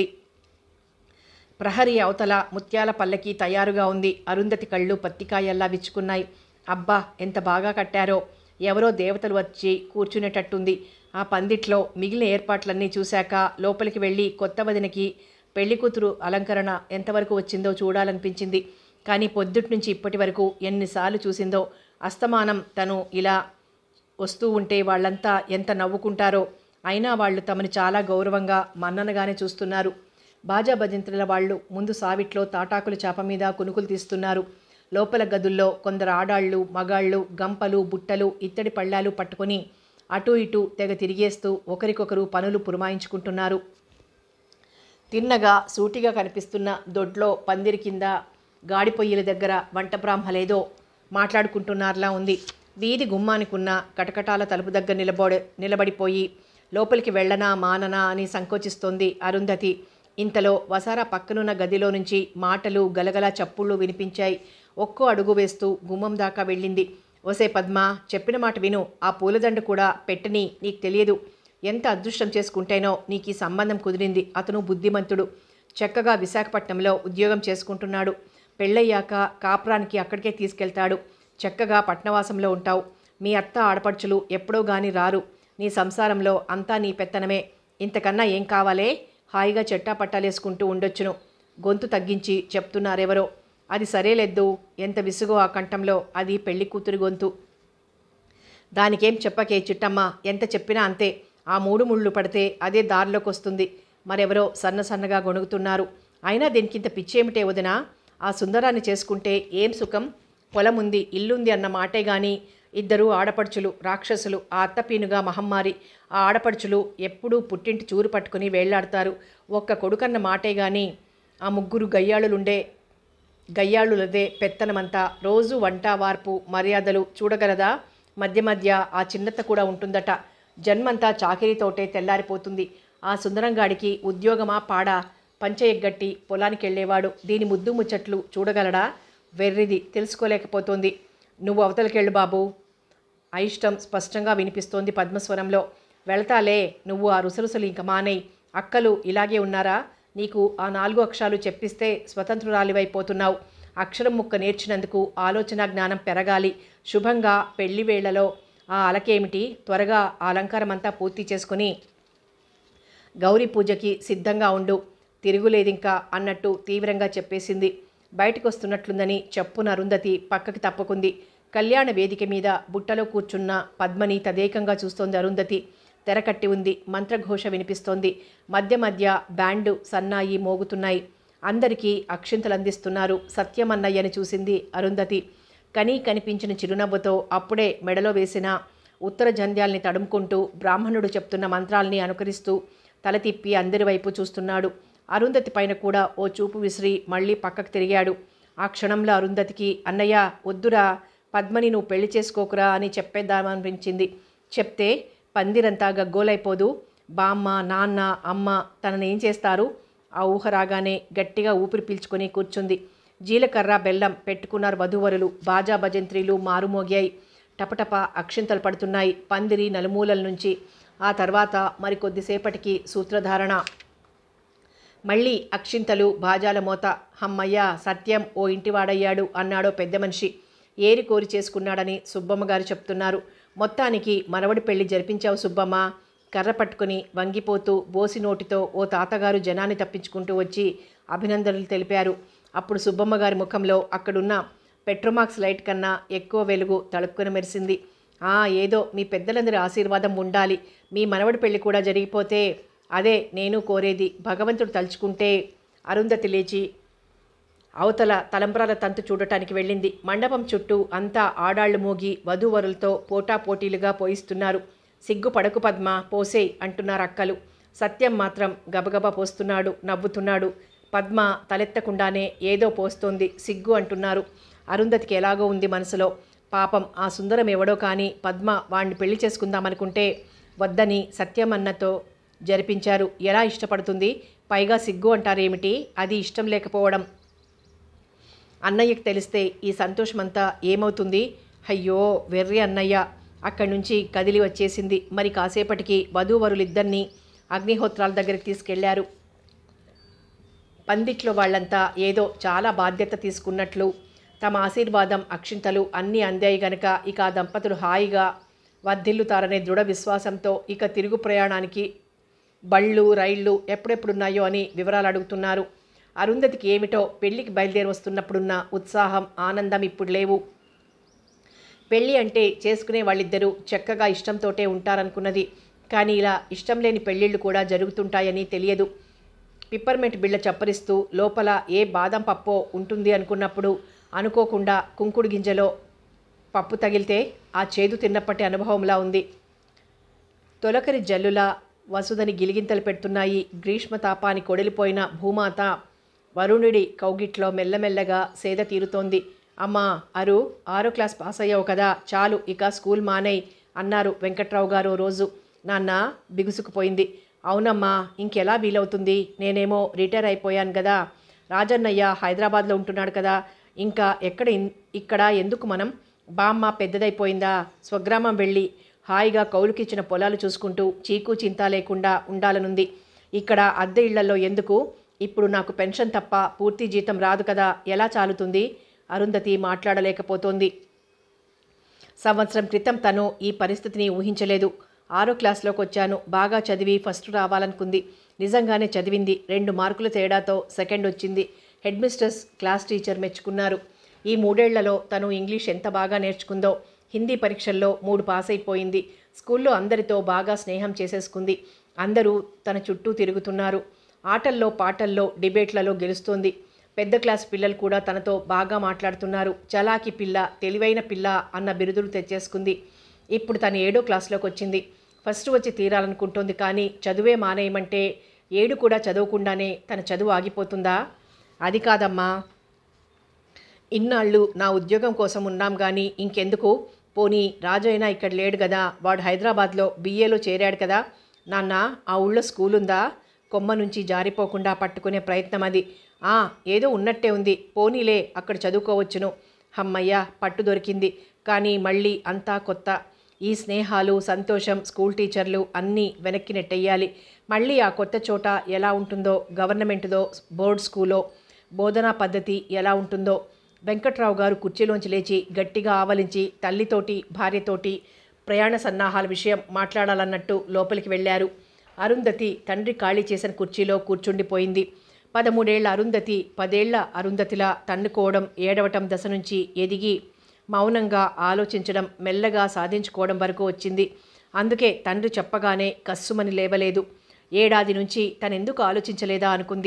ప్రహరీ అవతల ముత్యాల పల్లకి తయారుగా ఉంది అరుంధతి కళ్ళు పత్తికాయల్లా విచ్చుకున్నాయి అబ్బా ఎంత బాగా కట్టారో ఎవరో దేవతలు వచ్చి కూర్చునేటట్టుంది ఆ పందిట్లో మిగిలిన ఏర్పాట్లన్నీ చూశాక లోపలికి వెళ్ళి కొత్త వదినకి పెళ్లి కూతురు అలంకరణ ఎంతవరకు వచ్చిందో చూడాలనిపించింది కానీ పొద్దుటి నుంచి ఇప్పటి వరకు ఎన్నిసార్లు చూసిందో అస్తమానం తను ఇలా వస్తూ ఉంటే వాళ్ళంతా ఎంత నవ్వుకుంటారో అయినా వాళ్ళు తమని చాలా గౌరవంగా మన్ననగానే చూస్తున్నారు బాజా భజంత్రుల వాళ్ళు ముందు సావిట్లో తాటాకుల చాప మీద కునుకులు తీస్తున్నారు లోపల గదుల్లో కొందరు ఆడాళ్ళు మగాళ్ళు గంపలు బుట్టలు ఇత్తడి పళ్ళాలు పట్టుకొని అటు ఇటు తెగ తిరిగేస్తూ ఒకరికొకరు పనులు పురమాయించుకుంటున్నారు తిన్నగా సూటిగా కనిపిస్తున్న దొడ్లో పందిరి కింద గాడి పొయ్యిల దగ్గర వంట బ్రాహ్మలేదో మాట్లాడుకుంటున్నారులా ఉంది వీధి గుమ్మానికున్న కటకటాల తలుపు దగ్గర నిలబడి నిలబడిపోయి లోపలికి వెళ్ళనా మాననా అని సంకోచిస్తోంది అరుంధతి ఇంతలో వసారా పక్కనున్న గదిలో నుంచి మాటలు గలగల చప్పుళ్ళు వినిపించాయి ఒక్కో అడుగు వేస్తూ గుమ్మం దాకా వెళ్ళింది ఓసే పద్మ చెప్పిన మాట విను ఆ పూలదండ కూడా పెట్టని నీకు తెలియదు ఎంత అదృష్టం చేసుకుంటేనో నీకు ఈ సంబంధం కుదిరింది అతను బుద్ధిమంతుడు చక్కగా విశాఖపట్నంలో ఉద్యోగం చేసుకుంటున్నాడు పెళ్ళయ్యాక కాపురానికి అక్కడికే తీసుకెళ్తాడు చక్కగా పట్నవాసంలో ఉంటావు మీ అత్త ఆడపడుచులు ఎప్పుడో గాని రారు నీ సంసారంలో అంతా నీ పెత్తనమే ఇంతకన్నా ఏం కావాలే హాయిగా చెట్టా పట్టాలేసుకుంటూ ఉండొచ్చును గొంతు తగ్గించి చెప్తున్నారెవరో అది సరేలెద్దు ఎంత విసుగో ఆ కంఠంలో అది పెళ్లి కూతురి గొంతు దానికేం చెప్పకే చిట్టమ్మ ఎంత చెప్పినా అంతే ఆ మూడు ముళ్ళు పడితే అదే దారిలోకి వస్తుంది మరెవరో సన్న సన్నగా గొణుగుతున్నారు అయినా దీనికింత పిచ్చేమిటే వదినా ఆ సుందరాన్ని చేసుకుంటే ఏం సుఖం పొలం ఉంది ఇల్లుంది అన్న మాటే గాని ఇద్దరు ఆడపడుచులు రాక్షసులు ఆ అత్తపీనుగా మహమ్మారి ఆ ఆడపడుచులు ఎప్పుడూ పుట్టింటి చూరు పట్టుకుని వేళ్లాడతారు ఒక్క కొడుకన్న మాటే గాని ఆ ముగ్గురు గయ్యాళులుండే గయ్యాళ్ళులదే పెత్తనమంతా రోజు వంట వార్పు మర్యాదలు చూడగలదా మధ్య మధ్య ఆ చిన్నత కూడా ఉంటుందట జన్మంతా చాకిరీతోటే తెల్లారిపోతుంది ఆ సుందరంగాడికి ఉద్యోగమా పాడా పంచ ఎగ్గట్టి పొలానికి వెళ్ళేవాడు దీని ముద్దు ముచ్చట్లు చూడగలడా వెర్రిది తెలుసుకోలేకపోతోంది నువ్వు అవతలకెళ్ళు బాబు అయిష్టం స్పష్టంగా వినిపిస్తోంది పద్మస్వరంలో వెళతాలే నువ్వు ఆ రుసరుసలు ఇంక మానేయ్ అక్కలు ఇలాగే ఉన్నారా నీకు ఆ నాలుగు అక్షరాలు చెప్పిస్తే స్వతంత్రురాలివైపోతున్నావు అక్షరం ముక్క నేర్చినందుకు ఆలోచన జ్ఞానం పెరగాలి శుభంగా పెళ్లి వేళలో ఆ అలకేమిటి త్వరగా ఆ అలంకారం అంతా పూర్తి చేసుకుని గౌరీ పూజకి సిద్ధంగా ఉండు తిరుగులేదింకా అన్నట్టు తీవ్రంగా చెప్పేసింది బయటకు వస్తున్నట్లుందని చెప్పున అరుంధతి పక్కకి తప్పుకుంది కళ్యాణ వేదిక మీద బుట్టలో కూర్చున్న పద్మని తదేకంగా చూస్తోంది అరుంధతి తెరకట్టి ఉంది మంత్రఘోష వినిపిస్తోంది మధ్య మధ్య బ్యాండు సన్నాయి మోగుతున్నాయి అందరికీ అక్షింతలు అందిస్తున్నారు సత్యమన్నయ్యని చూసింది అరుంధతి కనీ కనిపించిన చిరునవ్వుతో అప్పుడే మెడలో వేసిన ఉత్తర జంధ్యాల్ని తడుముకుంటూ బ్రాహ్మణుడు చెప్తున్న మంత్రాల్ని అనుకరిస్తూ తల తిప్పి అందరి వైపు చూస్తున్నాడు అరుంధతి పైన కూడా ఓ చూపు విసిరి మళ్ళీ పక్కకు తిరిగాడు ఆ క్షణంలో అరుంధతికి అన్నయ్య వద్దురా పద్మని నువ్వు పెళ్లి చేసుకోకురా అని చెప్పేద్దామనిపించింది చెప్తే పందిరంతా గగ్గోలైపోదు బామ్మ నాన్న అమ్మ తనని ఏం చేస్తారు ఆ ఊహ రాగానే గట్టిగా ఊపిరి పీల్చుకొని కూర్చుంది జీలకర్ర బెల్లం పెట్టుకున్నారు వధూవరులు బాజా భజంత్రీలు మారుమోగాయి టపటప అక్షింతలు పడుతున్నాయి పందిరి నలుమూలల నుంచి ఆ తర్వాత మరికొద్దిసేపటికి సూత్రధారణ మళ్ళీ అక్షింతలు బాజాల మోత హమ్మయ్య సత్యం ఓ ఇంటివాడయ్యాడు అన్నాడో పెద్ద మనిషి ఏరి కోరి చేసుకున్నాడని సుబ్బమ్మ గారు చెప్తున్నారు మొత్తానికి మనవడి పెళ్లి జరిపించావు సుబ్బమ్మ కర్ర పట్టుకుని వంగిపోతూ బోసి నోటితో ఓ తాతగారు జనాన్ని తప్పించుకుంటూ వచ్చి అభినందనలు తెలిపారు అప్పుడు సుబ్బమ్మ గారి ముఖంలో అక్కడున్న పెట్రోమాక్స్ లైట్ కన్నా ఎక్కువ వెలుగు తలుపుకుని మెరిసింది ఆ ఏదో మీ పెద్దలందరి ఆశీర్వాదం ఉండాలి మీ మనవడి పెళ్లి కూడా జరిగిపోతే అదే నేను కోరేది భగవంతుడు తలుచుకుంటే అరుంధతి లేచి అవతల తలంబ్రాల తంతు చూడటానికి వెళ్ళింది మండపం చుట్టూ అంతా ఆడాళ్లు మోగి వధూవరులతో పోటాపోటీలుగా పోయిస్తున్నారు సిగ్గు పడకు పద్మ పోసేయ్ అంటున్నారు అక్కలు సత్యం మాత్రం గబగబా పోస్తున్నాడు నవ్వుతున్నాడు పద్మ తలెత్తకుండానే ఏదో పోస్తోంది సిగ్గు అంటున్నారు అరుంధతికి ఎలాగో ఉంది మనసులో పాపం ఆ సుందరం ఎవడో కానీ పద్మ వాణ్ణి పెళ్లి చేసుకుందామనుకుంటే వద్దని సత్యం అన్నతో జరిపించారు ఎలా ఇష్టపడుతుంది పైగా సిగ్గు అంటారేమిటి అది ఇష్టం లేకపోవడం అన్నయ్యకి తెలిస్తే ఈ సంతోషమంతా ఏమవుతుంది అయ్యో వెర్రి అన్నయ్య అక్కడి నుంచి కదిలి వచ్చేసింది మరి కాసేపటికి వధూవరులిద్దరినీ అగ్నిహోత్రాల దగ్గరికి తీసుకెళ్లారు పందిట్లో వాళ్ళంతా ఏదో చాలా బాధ్యత తీసుకున్నట్లు తమ ఆశీర్వాదం అక్షింతలు అన్నీ అందాయి గనక ఇక ఆ దంపతులు హాయిగా వర్ధిల్లుతారనే దృఢ విశ్వాసంతో ఇక తిరుగు ప్రయాణానికి బళ్ళు రైళ్ళు ఎప్పుడెప్పుడున్నాయో అని వివరాలు అడుగుతున్నారు అరుంధతికి ఏమిటో పెళ్లికి బయలుదేరి వస్తున్నప్పుడున్న ఉత్సాహం ఆనందం ఇప్పుడు లేవు పెళ్ళి అంటే చేసుకునే వాళ్ళిద్దరూ చక్కగా ఇష్టంతోటే ఉంటారనుకున్నది కానీ ఇలా ఇష్టం లేని పెళ్ళిళ్ళు కూడా జరుగుతుంటాయని తెలియదు పిప్పర్మెంట్ బిళ్ళ చప్పరిస్తూ లోపల ఏ బాదం పప్పో ఉంటుంది అనుకున్నప్పుడు అనుకోకుండా కుంకుడు గింజలో పప్పు తగిలితే ఆ చేదు తిన్నప్పటి అనుభవంలా ఉంది తొలకరి జల్లులా వసుదని గిలిగింతలు పెడుతున్నాయి గ్రీష్మ తాపాన్ని కొడిలిపోయిన భూమాత వరుణుడి కౌగిట్లో మెల్లమెల్లగా సేద తీరుతోంది అమ్మా అరు ఆరో క్లాస్ పాస్ అయ్యావు కదా చాలు ఇక స్కూల్ మానేయ్ అన్నారు వెంకట్రావు గారు ఓ రోజు నాన్న బిగుసుకుపోయింది అవునమ్మా ఇంకెలా వీలవుతుంది నేనేమో రిటైర్ అయిపోయాను కదా రాజన్నయ్య హైదరాబాద్లో ఉంటున్నాడు కదా ఇంకా ఎక్కడ ఇన్- ఇక్కడ ఎందుకు మనం బామ్మ పెద్దదైపోయిందా స్వగ్రామం వెళ్ళి హాయిగా కౌలుకిచ్చిన పొలాలు చూసుకుంటూ చీకు చింత లేకుండా ఉండాలనుంది ఇక్కడ అద్దె ఇళ్లలో ఎందుకు ఇప్పుడు నాకు పెన్షన్ తప్ప పూర్తి జీతం రాదు కదా ఎలా చాలుతుంది అరుంధతి మాట్లాడలేకపోతోంది సంవత్సరం క్రితం తను ఈ పరిస్థితిని ఊహించలేదు ఆరో క్లాస్లోకి వచ్చాను బాగా చదివి ఫస్ట్ రావాలనుకుంది నిజంగానే చదివింది రెండు మార్కుల తేడాతో సెకండ్ వచ్చింది హెడ్ మిస్టర్స్ క్లాస్ టీచర్ మెచ్చుకున్నారు ఈ మూడేళ్లలో తను ఇంగ్లీష్ ఎంత బాగా నేర్చుకుందో హిందీ పరీక్షల్లో మూడు పాస్ అయిపోయింది స్కూల్లో అందరితో బాగా స్నేహం చేసేసుకుంది అందరూ తన చుట్టూ తిరుగుతున్నారు ఆటల్లో పాటల్లో డిబేట్లలో గెలుస్తోంది పెద్ద క్లాస్ పిల్లలు కూడా తనతో బాగా మాట్లాడుతున్నారు చలాకి పిల్ల తెలివైన పిల్ల అన్న బిరుదులు తెచ్చేసుకుంది ఇప్పుడు తను ఏడో క్లాస్లోకి వచ్చింది ఫస్ట్ వచ్చి తీరాలనుకుంటోంది కానీ చదువే మానేయమంటే ఏడు కూడా చదవకుండానే తన చదువు ఆగిపోతుందా అది కాదమ్మా ఇన్నాళ్ళు నా ఉద్యోగం కోసం ఉన్నాం కానీ ఇంకెందుకు పోనీ రాజు అయినా ఇక్కడ లేడు కదా వాడు హైదరాబాద్లో బీఏలో చేరాడు కదా నాన్న ఆ ఊళ్ళో స్కూల్ ఉందా కొమ్మ నుంచి జారిపోకుండా పట్టుకునే ప్రయత్నం అది ఆ ఏదో ఉన్నట్టే ఉంది పోనీలే అక్కడ చదువుకోవచ్చును హమ్మయ్య పట్టు దొరికింది కానీ మళ్ళీ అంతా కొత్త ఈ స్నేహాలు సంతోషం స్కూల్ టీచర్లు అన్నీ వెనక్కి నెట్టేయాలి మళ్ళీ ఆ కొత్త చోట ఎలా ఉంటుందో గవర్నమెంట్దో బోర్డ్ స్కూలో బోధనా పద్ధతి ఎలా ఉంటుందో వెంకట్రావు గారు కుర్చీలోంచి లేచి గట్టిగా ఆవలించి తల్లితోటి భార్యతోటి ప్రయాణ సన్నాహాల విషయం మాట్లాడాలన్నట్టు లోపలికి వెళ్ళారు అరుంధతి తండ్రి ఖాళీ చేసిన కుర్చీలో కూర్చుండిపోయింది పదమూడేళ్ల అరుంధతి పదేళ్ల అరుంధతిలా తన్నుకోవడం ఏడవటం దశ నుంచి ఎదిగి మౌనంగా ఆలోచించడం మెల్లగా సాధించుకోవడం వరకు వచ్చింది అందుకే తండ్రి చెప్పగానే కస్సుమని లేవలేదు ఏడాది నుంచి తనెందుకు ఆలోచించలేదా అనుకుంది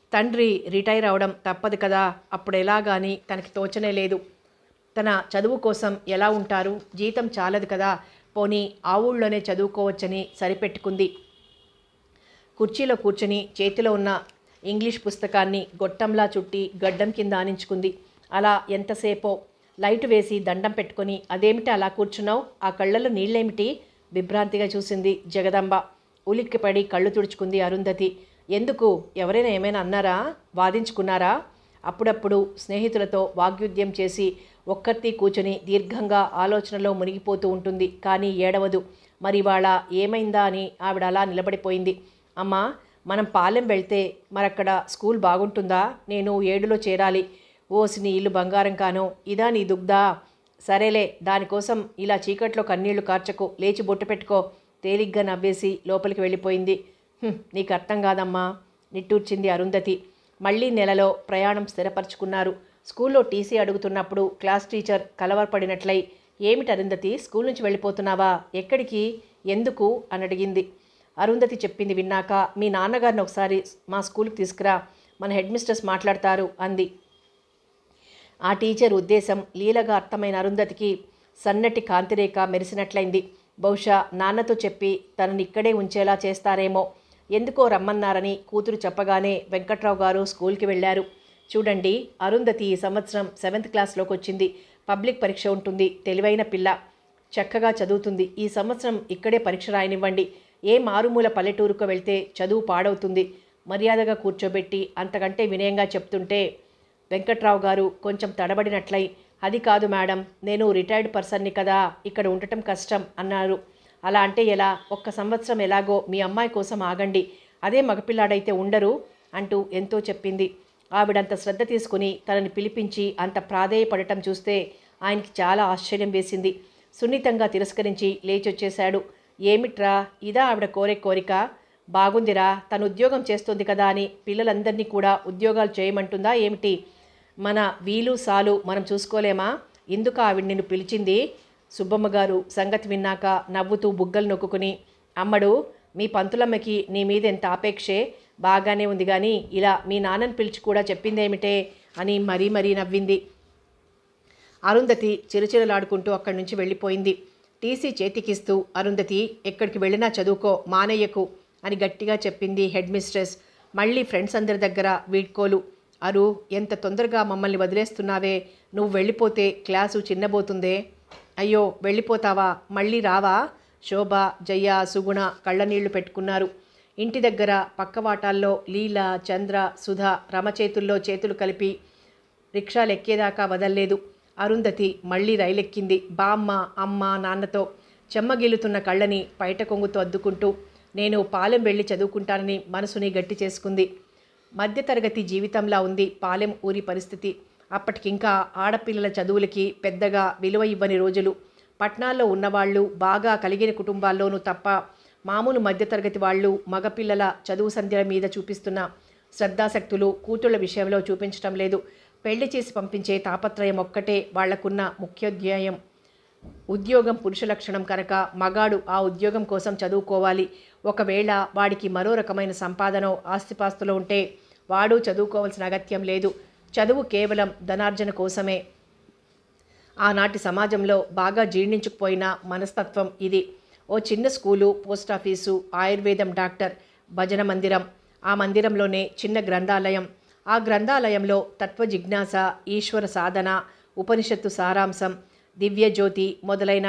తండ్రి రిటైర్ అవడం తప్పదు కదా అప్పుడు ఎలాగాని తనకి తోచనే లేదు తన చదువు కోసం ఎలా ఉంటారు జీతం చాలదు కదా పోనీ ఆ ఊళ్ళోనే చదువుకోవచ్చని సరిపెట్టుకుంది కుర్చీలో కూర్చుని చేతిలో ఉన్న ఇంగ్లీష్ పుస్తకాన్ని గొట్టంలా చుట్టి గడ్డం కింద ఆనించుకుంది అలా ఎంతసేపో లైట్ వేసి దండం పెట్టుకొని అదేమిటి అలా కూర్చున్నావు ఆ కళ్ళలో నీళ్ళేమిటి విభ్రాంతిగా చూసింది జగదంబ ఉలిక్కిపడి కళ్ళు తుడుచుకుంది అరుంధతి ఎందుకు ఎవరైనా ఏమైనా అన్నారా వాదించుకున్నారా అప్పుడప్పుడు స్నేహితులతో వాగ్యుద్యం చేసి ఒక్కర్తి కూర్చొని దీర్ఘంగా ఆలోచనలో మునిగిపోతూ ఉంటుంది కానీ ఏడవదు మరి ఇవాళ ఏమైందా అని ఆవిడ అలా నిలబడిపోయింది అమ్మా మనం పాలెం వెళ్తే మరక్కడ స్కూల్ బాగుంటుందా నేను ఏడులో చేరాలి ఓసి నీ ఇల్లు బంగారం కాను ఇదా నీ దుగ్దా సరేలే దానికోసం ఇలా చీకట్లో కన్నీళ్లు కార్చకు లేచి బొట్టు పెట్టుకో తేలిగ్గా నవ్వేసి లోపలికి వెళ్ళిపోయింది "హుం, నీకు అర్థం కాదమ్మా నిట్టూర్చింది అరుంధతి మళ్ళీ నెలలో ప్రయాణం స్థిరపరచుకున్నారు స్కూల్లో టీసీ అడుగుతున్నప్పుడు క్లాస్ టీచర్ కలవరపడినట్లయి ఏమిటి అరుంధతి స్కూల్ నుంచి వెళ్ళిపోతున్నావా ఎక్కడికి ఎందుకు అని అడిగింది అరుంధతి చెప్పింది విన్నాక మీ నాన్నగారిని ఒకసారి మా స్కూల్కి తీసుకురా మన హెడ్ మిస్టర్స్ మాట్లాడతారు అంది ఆ టీచర్ ఉద్దేశం లీలగా అర్థమైన అరుంధతికి సన్నటి కాంతిరేఖ మెరిసినట్లయింది బహుశా నాన్నతో చెప్పి తనని ఇక్కడే ఉంచేలా చేస్తారేమో ఎందుకో రమ్మన్నారని కూతురు చెప్పగానే వెంకట్రావు గారు స్కూల్కి వెళ్ళారు చూడండి అరుంధతి ఈ సంవత్సరం సెవెంత్ క్లాస్లోకి వచ్చింది పబ్లిక్ పరీక్ష ఉంటుంది తెలివైన పిల్ల చక్కగా చదువుతుంది ఈ సంవత్సరం ఇక్కడే పరీక్ష రాయనివ్వండి ఏ మారుమూల పల్లెటూరుకు వెళ్తే చదువు పాడవుతుంది మర్యాదగా కూర్చోబెట్టి అంతకంటే వినయంగా చెప్తుంటే వెంకట్రావు గారు కొంచెం తడబడినట్లయి అది కాదు మేడం నేను రిటైర్డ్ పర్సన్ని కదా ఇక్కడ ఉండటం కష్టం అన్నారు అలా అంటే ఎలా ఒక్క సంవత్సరం ఎలాగో మీ అమ్మాయి కోసం ఆగండి అదే మగపిల్లాడైతే ఉండరు అంటూ ఎంతో చెప్పింది ఆవిడంత శ్రద్ధ తీసుకుని తనని పిలిపించి అంత ప్రాధేయపడటం చూస్తే ఆయనకి చాలా ఆశ్చర్యం వేసింది సున్నితంగా తిరస్కరించి లేచొచ్చేశాడు ఏమిట్రా ఇదా ఆవిడ కోరే కోరిక బాగుందిరా తను ఉద్యోగం చేస్తుంది కదా అని పిల్లలందరినీ కూడా ఉద్యోగాలు చేయమంటుందా ఏమిటి మన వీలు సాలు మనం చూసుకోలేమా ఇందుకు ఆవిడ నిన్ను పిలిచింది సుబ్బమ్మ గారు సంగతి విన్నాక నవ్వుతూ బుగ్గలు నొక్కుని అమ్మడు మీ పంతులమ్మకి నీ మీద ఎంత ఆపేక్షే బాగానే ఉంది కానీ ఇలా మీ నాన్నని పిలిచి కూడా చెప్పిందేమిటే అని మరీ మరీ నవ్వింది అరుంధతి చిరుచిరులాడుకుంటూ అక్కడి నుంచి వెళ్ళిపోయింది టీసీ చేతికిస్తూ అరుంధతి ఎక్కడికి వెళ్ళినా చదువుకో మానయ్యకు అని గట్టిగా చెప్పింది హెడ్ మిస్ట్రెస్ మళ్ళీ ఫ్రెండ్స్ అందరి దగ్గర వీడ్కోలు అరు ఎంత తొందరగా మమ్మల్ని వదిలేస్తున్నావే నువ్వు వెళ్ళిపోతే క్లాసు చిన్నబోతుందే అయ్యో వెళ్ళిపోతావా మళ్ళీ రావా శోభ జయ సుగుణ కళ్ళనీళ్లు పెట్టుకున్నారు ఇంటి దగ్గర పక్కవాటాల్లో లీల చంద్ర సుధ రమ చేతుల్లో చేతులు కలిపి రిక్షాలు ఎక్కేదాకా వదల్లేదు అరుంధతి మళ్ళీ రైలెక్కింది బామ్మ అమ్మ నాన్నతో చెమ్మగిల్లుతున్న కళ్ళని పైట కొంగుతో అద్దుకుంటూ నేను పాలెం వెళ్ళి చదువుకుంటానని మనసుని గట్టి చేసుకుంది మధ్యతరగతి జీవితంలా ఉంది పాలెం ఊరి పరిస్థితి అప్పటికింకా ఆడపిల్లల చదువులకి పెద్దగా విలువ ఇవ్వని రోజులు పట్నాల్లో ఉన్నవాళ్ళు బాగా కలిగిన కుటుంబాల్లోనూ తప్ప మామూలు మధ్యతరగతి వాళ్ళు మగపిల్లల చదువు సంధ్యల మీద చూపిస్తున్న శ్రద్ధాశక్తులు కూతుళ్ళ విషయంలో చూపించటం లేదు పెళ్లి చేసి పంపించే తాపత్రయం ఒక్కటే వాళ్లకున్న ముఖ్యోధ్యాయం ఉద్యోగం పురుష లక్షణం కనుక మగాడు ఆ ఉద్యోగం కోసం చదువుకోవాలి ఒకవేళ వాడికి మరో రకమైన సంపాదనో ఆస్తిపాస్తులో ఉంటే వాడు చదువుకోవాల్సిన అగత్యం లేదు చదువు కేవలం ధనార్జన కోసమే ఆనాటి సమాజంలో బాగా జీర్ణించుకుపోయిన మనస్తత్వం ఇది ఓ చిన్న స్కూలు పోస్ట్ ఆఫీసు ఆయుర్వేదం డాక్టర్ భజన మందిరం ఆ మందిరంలోనే చిన్న గ్రంథాలయం ఆ గ్రంథాలయంలో తత్వ జిజ్ఞాస ఈశ్వర సాధన ఉపనిషత్తు సారాంశం దివ్యజ్యోతి మొదలైన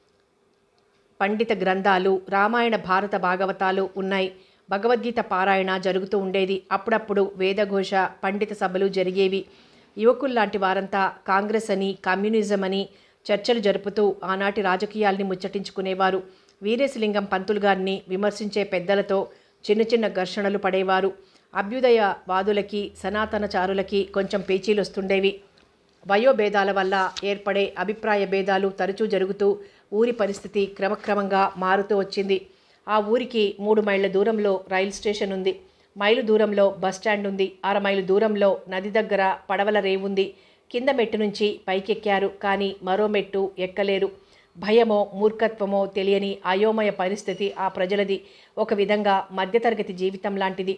పండిత గ్రంథాలు రామాయణ భారత భాగవతాలు ఉన్నాయి భగవద్గీత పారాయణ జరుగుతూ ఉండేది అప్పుడప్పుడు వేదఘోష పండిత సభలు జరిగేవి యువకుల్లాంటి వారంతా కాంగ్రెస్ అని కమ్యూనిజం అని చర్చలు జరుపుతూ ఆనాటి రాజకీయాల్ని ముచ్చటించుకునేవారు వీరేశలింగం పంతులు గారిని విమర్శించే పెద్దలతో చిన్న చిన్న ఘర్షణలు పడేవారు అభ్యుదయవాదులకి సనాతనచారులకి కొంచెం పేచీలు వస్తుండేవి వయోభేదాల వల్ల ఏర్పడే అభిప్రాయ భేదాలు తరచూ జరుగుతూ ఊరి పరిస్థితి క్రమక్రమంగా మారుతూ వచ్చింది ఆ ఊరికి మూడు మైళ్ళ దూరంలో రైలు స్టేషన్ ఉంది మైలు దూరంలో బస్ స్టాండ్ ఉంది అర మైలు దూరంలో నది దగ్గర పడవల రేవుంది కింద మెట్టు నుంచి పైకెక్కారు కానీ మరో మెట్టు ఎక్కలేరు భయమో మూర్ఖత్వమో తెలియని అయోమయ పరిస్థితి ఆ ప్రజలది ఒక విధంగా మధ్యతరగతి జీవితం లాంటిది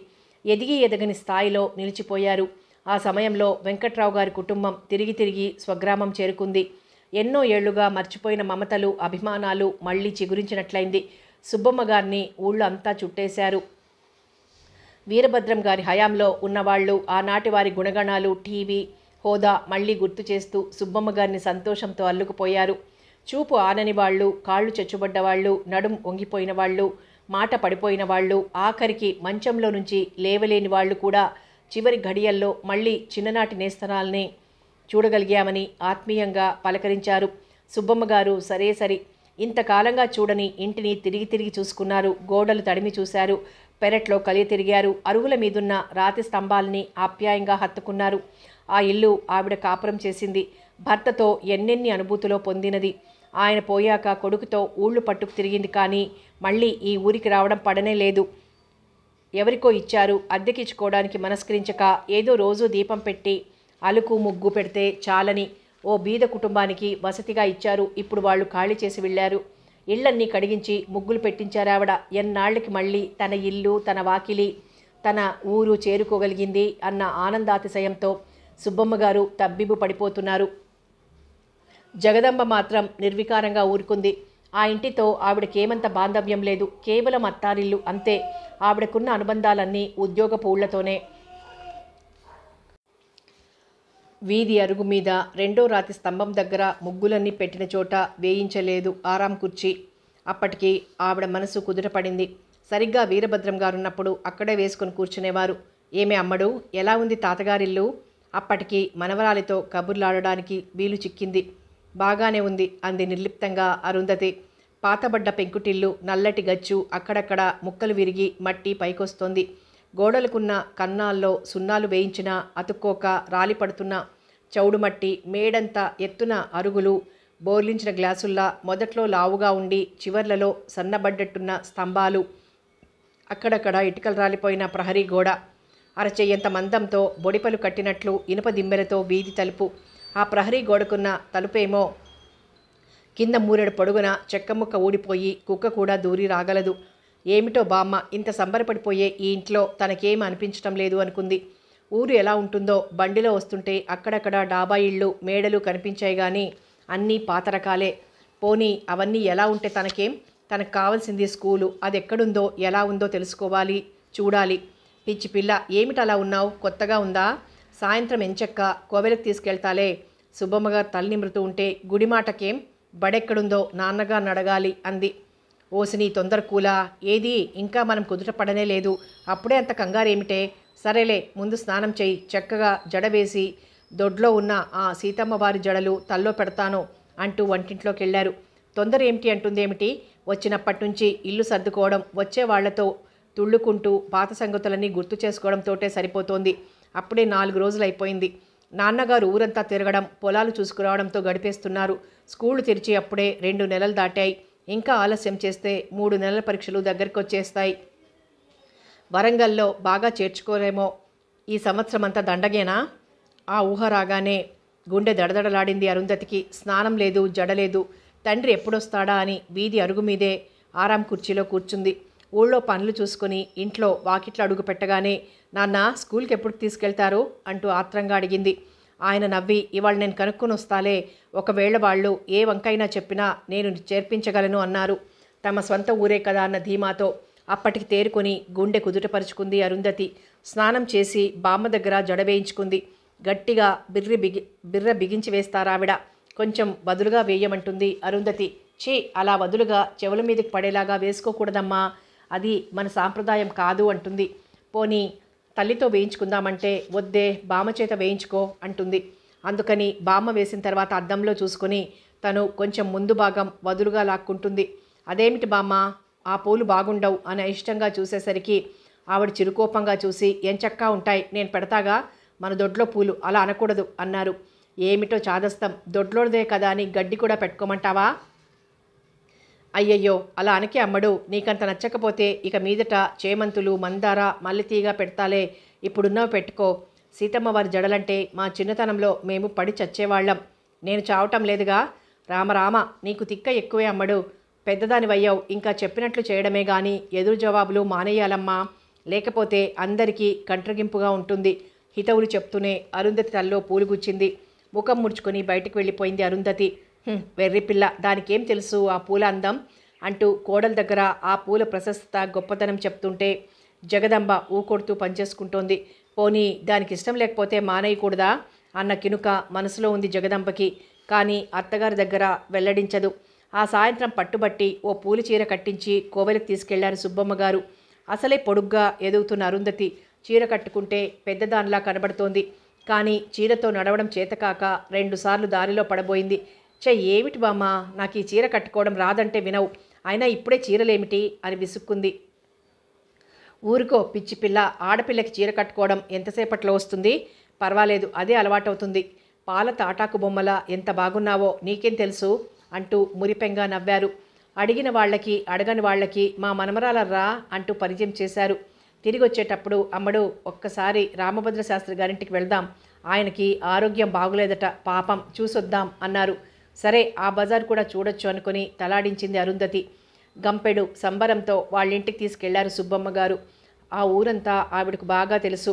ఎదిగి ఎదగని స్థాయిలో నిలిచిపోయారు ఆ సమయంలో వెంకట్రావు గారి కుటుంబం తిరిగి తిరిగి స్వగ్రామం చేరుకుంది ఎన్నో ఏళ్లుగా మర్చిపోయిన మమతలు అభిమానాలు మళ్ళీ చిగురించినట్లయింది సుబ్బమ్మ గారిని ఊళ్ళో అంతా చుట్టేశారు వీరభద్రం గారి హయాంలో ఉన్నవాళ్ళు ఆనాటి వారి గుణగణాలు టీవీ హోదా మళ్ళీ గుర్తు చేస్తూ సుబ్బమ్మ గారిని సంతోషంతో అల్లుకుపోయారు చూపు ఆనని వాళ్ళు కాళ్ళు చెచ్చుబడ్డ వాళ్ళు నడుం వంగిపోయిన వాళ్ళు మాట పడిపోయిన వాళ్ళు ఆఖరికి మంచంలో నుంచి లేవలేని వాళ్ళు కూడా చివరి ఘడియల్లో మళ్ళీ చిన్ననాటి నేస్తనాల్ని చూడగలిగామని ఆత్మీయంగా పలకరించారు సుబ్బమ్మ గారు సరే సరి ఇంతకాలంగా చూడని ఇంటిని తిరిగి తిరిగి చూసుకున్నారు గోడలు తడిమి చూశారు పెరట్లో కలియ తిరిగారు అరుగుల మీదున్న రాతి స్తంభాల్ని ఆప్యాయంగా హత్తుకున్నారు ఆ ఇల్లు ఆవిడ కాపురం చేసింది భర్తతో ఎన్నెన్ని అనుభూతిలో పొందినది ఆయన పోయాక కొడుకుతో ఊళ్ళు పట్టుకు తిరిగింది కానీ మళ్ళీ ఈ ఊరికి రావడం పడనే లేదు ఎవరికో ఇచ్చారు అద్దెకిచ్చుకోవడానికి మనస్కరించక ఏదో రోజు దీపం పెట్టి అలుకు ముగ్గు పెడితే చాలని ఓ బీద కుటుంబానికి వసతిగా ఇచ్చారు ఇప్పుడు వాళ్ళు ఖాళీ చేసి వెళ్ళారు ఇళ్లన్నీ కడిగించి ముగ్గులు పెట్టించారు ఆవిడ ఎన్నాళ్ళకి మళ్ళీ తన ఇల్లు తన వాకిలి తన ఊరు చేరుకోగలిగింది అన్న ఆనందాతిశయంతో సుబ్బమ్మ గారు తబ్బిబు పడిపోతున్నారు జగదంబ మాత్రం నిర్వికారంగా ఊరుకుంది ఆ ఇంటితో ఆవిడకేమంత బాంధవ్యం లేదు కేవలం అత్తారిల్లు అంతే ఆవిడకున్న అనుబంధాలన్నీ ఉద్యోగ పూళ్లతోనే వీధి అరుగు మీద రెండో రాతి స్తంభం దగ్గర ముగ్గులన్నీ పెట్టిన చోట వేయించలేదు ఆరాం కుర్చీ అప్పటికి ఆవిడ మనసు కుదుటపడింది సరిగ్గా వీరభద్రం గారున్నప్పుడు అక్కడే వేసుకొని కూర్చునేవారు ఏమే అమ్మడు ఎలా ఉంది తాతగారిల్లు అప్పటికి మనవరాలితో కబుర్లాడడానికి వీలు చిక్కింది బాగానే ఉంది అంది నిర్లిప్తంగా అరుంధతి పాతబడ్డ పెంకుటిల్లు నల్లటి గచ్చు అక్కడక్కడ ముక్కలు విరిగి మట్టి పైకొస్తోంది గోడలకున్న కన్నాల్లో సున్నాలు వేయించిన అతుక్కోక రాలిపడుతున్న చౌడుమట్టి మేడంత ఎత్తున అరుగులు బోర్లించిన గ్లాసుల్లా మొదట్లో లావుగా ఉండి చివర్లలో సన్నబడ్డట్టున్న స్తంభాలు అక్కడక్కడ ఇటుకలు రాలిపోయిన ప్రహరీ గోడ అరచెయ్యంత మందంతో బొడిపలు కట్టినట్లు ఇనుప దిమ్మెలతో వీధి తలుపు ఆ ప్రహరీ గోడకున్న తలుపేమో కింద మూరెడు పొడుగున చెక్కముక్క ఊడిపోయి కుక్క కూడా దూరి రాగలదు ఏమిటో బామ్మ ఇంత సంబరపడిపోయే ఈ ఇంట్లో తనకేం అనిపించటం లేదు అనుకుంది ఊరు ఎలా ఉంటుందో బండిలో వస్తుంటే అక్కడక్కడ డాబా ఇళ్ళు మేడలు కనిపించాయి కానీ అన్నీ పాత రకాలే పోనీ అవన్నీ ఎలా ఉంటే తనకేం తనకు కావాల్సింది స్కూలు అది ఎక్కడుందో ఎలా ఉందో తెలుసుకోవాలి చూడాలి పిచ్చి పిల్ల ఏమిటలా ఉన్నావు కొత్తగా ఉందా సాయంత్రం ఎంచక్క కోవెలకు తీసుకెళ్తాలే సుబ్బమ్మ గారు తల నిమృతూ ఉంటే గుడి మాటకేం బడెక్కడుందో నాన్నగా నడగాలి అంది ఓసిని తొందర కూలా ఏది ఇంకా మనం కుదుట పడనే లేదు అప్పుడే అంత కంగారేమిటే సరేలే ముందు స్నానం చెయ్యి చక్కగా జడ వేసి దొడ్లో ఉన్న ఆ సీతమ్మ వారి జడలు తల్లో పెడతాను అంటూ వంటింట్లోకి వెళ్ళారు తొందర ఏమిటి అంటుందేమిటి వచ్చినప్పటి నుంచి ఇల్లు సర్దుకోవడం వచ్చే వాళ్లతో తుళ్ళుకుంటూ పాత సంగతులన్నీ గుర్తు చేసుకోవడంతోటే సరిపోతోంది అప్పుడే నాలుగు రోజులు అయిపోయింది నాన్నగారు ఊరంతా తిరగడం పొలాలు చూసుకురావడంతో గడిపేస్తున్నారు స్కూళ్ళు తెరిచి అప్పుడే రెండు నెలలు దాటాయి ఇంకా ఆలస్యం చేస్తే మూడు నెలల పరీక్షలు దగ్గరికి వచ్చేస్తాయి వరంగల్లో బాగా చేర్చుకోరేమో ఈ సంవత్సరం అంతా దండగేనా ఆ ఊహ రాగానే గుండె దడదడలాడింది అరుంధతికి స్నానం లేదు జడలేదు తండ్రి ఎప్పుడొస్తాడా అని వీధి అరుగు మీదే ఆరాం కుర్చీలో కూర్చుంది ఊళ్ళో పనులు చూసుకుని ఇంట్లో వాకిట్లో అడుగు పెట్టగానే నాన్న స్కూల్కి ఎప్పుడు తీసుకెళ్తారు అంటూ ఆత్రంగా అడిగింది ఆయన నవ్వి ఇవాళ నేను కనుక్కొని వస్తాలే ఒకవేళ వాళ్ళు ఏ వంకైనా చెప్పినా నేను చేర్పించగలను అన్నారు తమ స్వంత ఊరే కదా అన్న ధీమాతో అప్పటికి తేరుకొని గుండె కుదుటపరుచుకుంది అరుంధతి స్నానం చేసి బామ్మ దగ్గర జడ వేయించుకుంది గట్టిగా బిర్రి బిగి బిర్ర బిగించి వేస్తారావిడ కొంచెం వదులుగా వేయమంటుంది అరుంధతి ఛీ అలా వదులుగా చెవుల మీదకి పడేలాగా వేసుకోకూడదమ్మా అది మన సాంప్రదాయం కాదు అంటుంది పోనీ తల్లితో వేయించుకుందామంటే వద్దే బామ్మ చేత వేయించుకో అంటుంది అందుకని బామ్మ వేసిన తర్వాత అద్దంలో చూసుకొని తను కొంచెం ముందు భాగం వదులుగా లాక్కుంటుంది అదేమిటి బామ్మ ఆ పూలు బాగుండవు అని ఇష్టంగా చూసేసరికి ఆవిడ చిరుకోపంగా చూసి ఎంచక్కా ఉంటాయి నేను పెడతాగా మన దొడ్లో పూలు అలా అనకూడదు అన్నారు ఏమిటో చాదస్తం దొడ్లోదే కదా అని గడ్డి కూడా పెట్టుకోమంటావా అయ్యయ్యో అలా అనకే అమ్మడు నీకంత నచ్చకపోతే ఇక మీదట చేమంతులు మందార మల్లెతీగ పెడతాలే ఇప్పుడున్నవి పెట్టుకో సీతమ్మ వారి జడలంటే మా చిన్నతనంలో మేము పడి చచ్చేవాళ్ళం నేను చావటం లేదుగా రామరామ నీకు తిక్క ఎక్కువే అమ్మడు పెద్దదానివయ్యావు ఇంకా చెప్పినట్లు చేయడమే గాని ఎదురు జవాబులు మానేయాలమ్మా లేకపోతే అందరికీ కంట్రగింపుగా ఉంటుంది హితవులు చెప్తూనే అరుంధతి తల్లో పూలు గుచ్చింది ముఖం ముడుచుకొని బయటికి వెళ్ళిపోయింది అరుంధతి "హుం, వెర్రి పిల్ల దానికేం తెలుసు ఆ పూల అందం అంటూ కోడల దగ్గర ఆ పూల ప్రశస్తత గొప్పతనం చెప్తుంటే జగదంబ ఊకొడుతూ పనిచేసుకుంటోంది పోనీ దానికి ఇష్టం లేకపోతే మానేయకూడదా అన్న కినుక మనసులో ఉంది జగదంబకి కానీ అత్తగారి దగ్గర వెల్లడించదు ఆ సాయంత్రం పట్టుబట్టి ఓ పూల చీర కట్టించి కోవెలకు తీసుకెళ్లారు సుబ్బమ్మ గారు అసలే పొడుగ్గా ఎదుగుతున్న అరుంధతి చీర కట్టుకుంటే పెద్దదానిలా కనబడుతోంది కానీ చీరతో నడవడం చేతకాక రెండుసార్లు దారిలో పడబోయింది చే ఏమిటి బామ్మ నాకు ఈ చీర కట్టుకోవడం రాదంటే వినవు అయినా ఇప్పుడే చీరలేమిటి అని విసుక్కుంది ఊరికో పిచ్చి పిల్ల ఆడపిల్లకి చీర కట్టుకోవడం ఎంతసేపట్లో వస్తుంది పర్వాలేదు అదే అలవాటవుతుంది పాల తాటాకు బొమ్మల ఎంత బాగున్నావో నీకేం తెలుసు అంటూ మురిపెంగా నవ్వారు అడిగిన వాళ్ళకి అడగని వాళ్ళకి మా మనమరాలర్రా అంటూ పరిచయం చేశారు తిరిగి వచ్చేటప్పుడు అమ్మడు ఒక్కసారి రామభద్ర శాస్త్రి గారింటికి వెళ్దాం ఆయనకి ఆరోగ్యం బాగులేదట పాపం చూసొద్దాం అన్నారు సరే ఆ బజార్ కూడా చూడొచ్చు అనుకుని తలాడించింది అరుంధతి గంపెడు సంబరంతో వాళ్ళింటికి తీసుకెళ్లారు సుబ్బమ్మ గారు ఆ ఊరంతా ఆవిడకు బాగా తెలుసు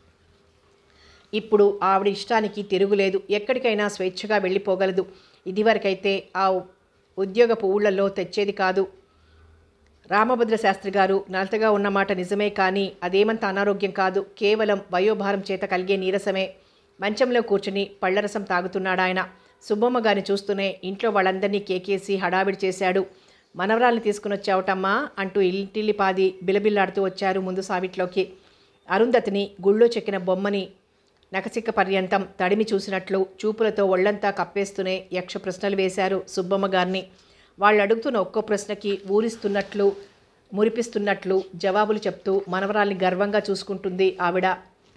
ఇప్పుడు ఆవిడ ఇష్టానికి తిరుగులేదు ఎక్కడికైనా స్వేచ్ఛగా వెళ్ళిపోగలదు ఇదివరకైతే ఆ ఉద్యోగపు ఊళ్ళల్లో తెచ్చేది కాదు రామభద్ర శాస్త్రి గారు నలతగా ఉన్నమాట నిజమే కానీ అదేమంత అనారోగ్యం కాదు కేవలం వయోభారం చేత కలిగే నీరసమే మంచంలో కూర్చుని పళ్ళరసం తాగుతున్నాడాయన సుబ్బమ్మ గారిని చూస్తూనే ఇంట్లో వాళ్ళందరినీ కేకేసి హడావిడి చేశాడు మనవరాల్ని తీసుకుని వచ్చావటమ్మా అంటూ ఇంటిల్లిపాది బిలబిల్లాడుతూ వచ్చారు ముందు సావిట్లోకి అరుంధతిని గుళ్ళో చెక్కిన బొమ్మని నకసిక్క పర్యంతం తడిమి చూసినట్లు చూపులతో ఒళ్ళంతా కప్పేస్తూనే యక్ష ప్రశ్నలు వేశారు సుబ్బమ్మ గారిని వాళ్ళు అడుగుతున్న ఒక్కో ప్రశ్నకి ఊరిస్తున్నట్లు మురిపిస్తున్నట్లు జవాబులు చెప్తూ మనవరాల్ని గర్వంగా చూసుకుంటుంది ఆవిడ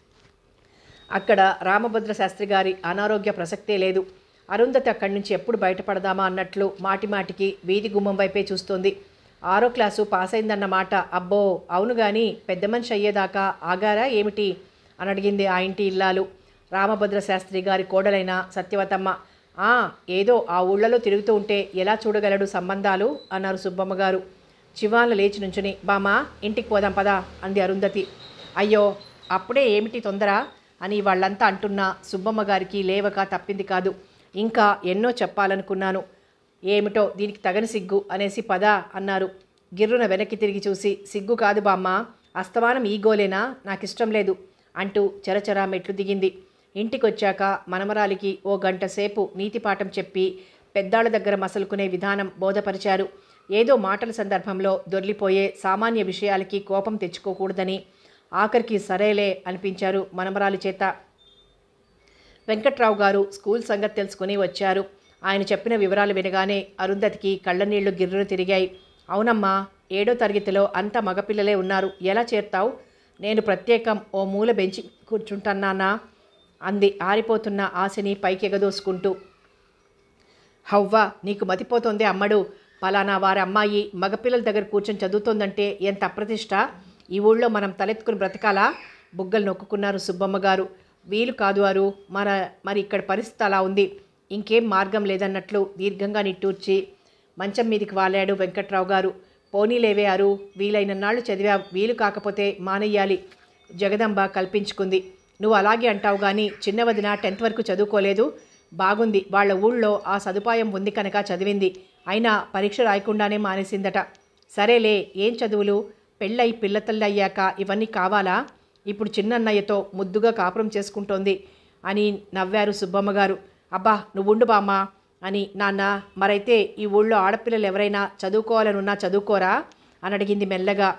అక్కడ రామభద్ర శాస్త్రి గారి అనారోగ్య ప్రసక్తే లేదు అరుంధతి అక్కడి నుంచి ఎప్పుడు బయటపడదామా అన్నట్లు మాటిమాటికి వీధి గుమ్మం వైపే చూస్తోంది ఆరో క్లాసు పాస్ అయిందన్న మాట అబ్బో అవును గాని పెద్ద మనిషి అయ్యేదాకా ఆగారా ఏమిటి అని అడిగింది ఆ ఇంటి ఇల్లాలు రామభద్ర శాస్త్రి గారి కోడలైన సత్యవతమ్మ ఆ ఏదో ఆ ఊళ్ళలో తిరుగుతూ ఉంటే ఎలా చూడగలడు సంబంధాలు అన్నారు సుబ్బమ్మ గారు చివాన్లు లేచి నుంచుని బామా ఇంటికి పోదాం పదా అంది అరుంధతి అయ్యో అప్పుడే ఏమిటి తొందర అని వాళ్ళంతా అంటున్నా సుబ్బమ్మ గారికి లేవక తప్పింది కాదు ఇంకా ఎన్నో చెప్పాలనుకున్నాను ఏమిటో దీనికి తగని సిగ్గు అనేసి పద అన్నారు గిర్రున వెనక్కి తిరిగి చూసి సిగ్గు కాదు బామ్మ అస్తమానం ఈ గోలేనా నాకిష్టం లేదు అంటూ చరచరా మెట్లు దిగింది ఇంటికొచ్చాక మనమరాలికి ఓ గంట సేపు నీతిపాఠం చెప్పి పెద్దాళ్ళ దగ్గర మసలుకునే విధానం బోధపరిచారు ఏదో మాటల సందర్భంలో దొర్లిపోయే సామాన్య విషయాలకి కోపం తెచ్చుకోకూడదని ఆఖరికి సరేలే అనిపించారు మనమరాలి చేత వెంకట్రావు గారు స్కూల్ సంగతి తెలుసుకుని వచ్చారు ఆయన చెప్పిన వివరాలు వినగానే అరుంధతికి కళ్ళనీళ్లు గిర్రును తిరిగాయి అవునమ్మా ఏడో తరగతిలో అంత మగపిల్లలే ఉన్నారు ఎలా చేరుతావు నేను ప్రత్యేకం ఓ మూల బెంచి కూర్చుంటున్నానా అంది ఆరిపోతున్న ఆశని పైకెగదోసుకుంటూ హవ్వ నీకు మతిపోతోందే అమ్మడు పలానా వారి అమ్మాయి మగపిల్లల దగ్గర కూర్చొని చదువుతోందంటే ఎంత అప్రతిష్ట ఈ ఊళ్ళో మనం తలెత్తుకుని బ్రతకాలా బుగ్గలు నొక్కుకున్నారు సుబ్బమ్మ గారు వీలు కాదు వారు మన మరి ఇక్కడ పరిస్థితి అలా ఉంది ఇంకేం మార్గం లేదన్నట్లు దీర్ఘంగా నిట్టూర్చి మంచం మీదికి వాలాడు వెంకట్రావు గారు పోనీలేవే అరు వీలైన నాళ్ళు చదివా వీలు కాకపోతే మానేయాలి జగదంబ కల్పించుకుంది నువ్వు అలాగే అంటావు కానీ చిన్న వదిన టెన్త్ వరకు చదువుకోలేదు బాగుంది వాళ్ళ ఊళ్ళో ఆ సదుపాయం ఉంది కనుక చదివింది అయినా పరీక్ష రాయకుండానే మానేసిందట సరేలే ఏం చదువులు పెళ్ళై పిల్లతల్లి అయ్యాక ఇవన్నీ కావాలా ఇప్పుడు చిన్నన్నయ్యతో ముద్దుగా కాపురం చేసుకుంటోంది అని నవ్వారు సుబ్బమ్మ గారు అబ్బా నువ్వుండు బామ్మ అని నాన్న మరైతే ఈ ఊళ్ళో ఆడపిల్లలు ఎవరైనా చదువుకోవాలనున్నా చదువుకోరా అని అడిగింది మెల్లగా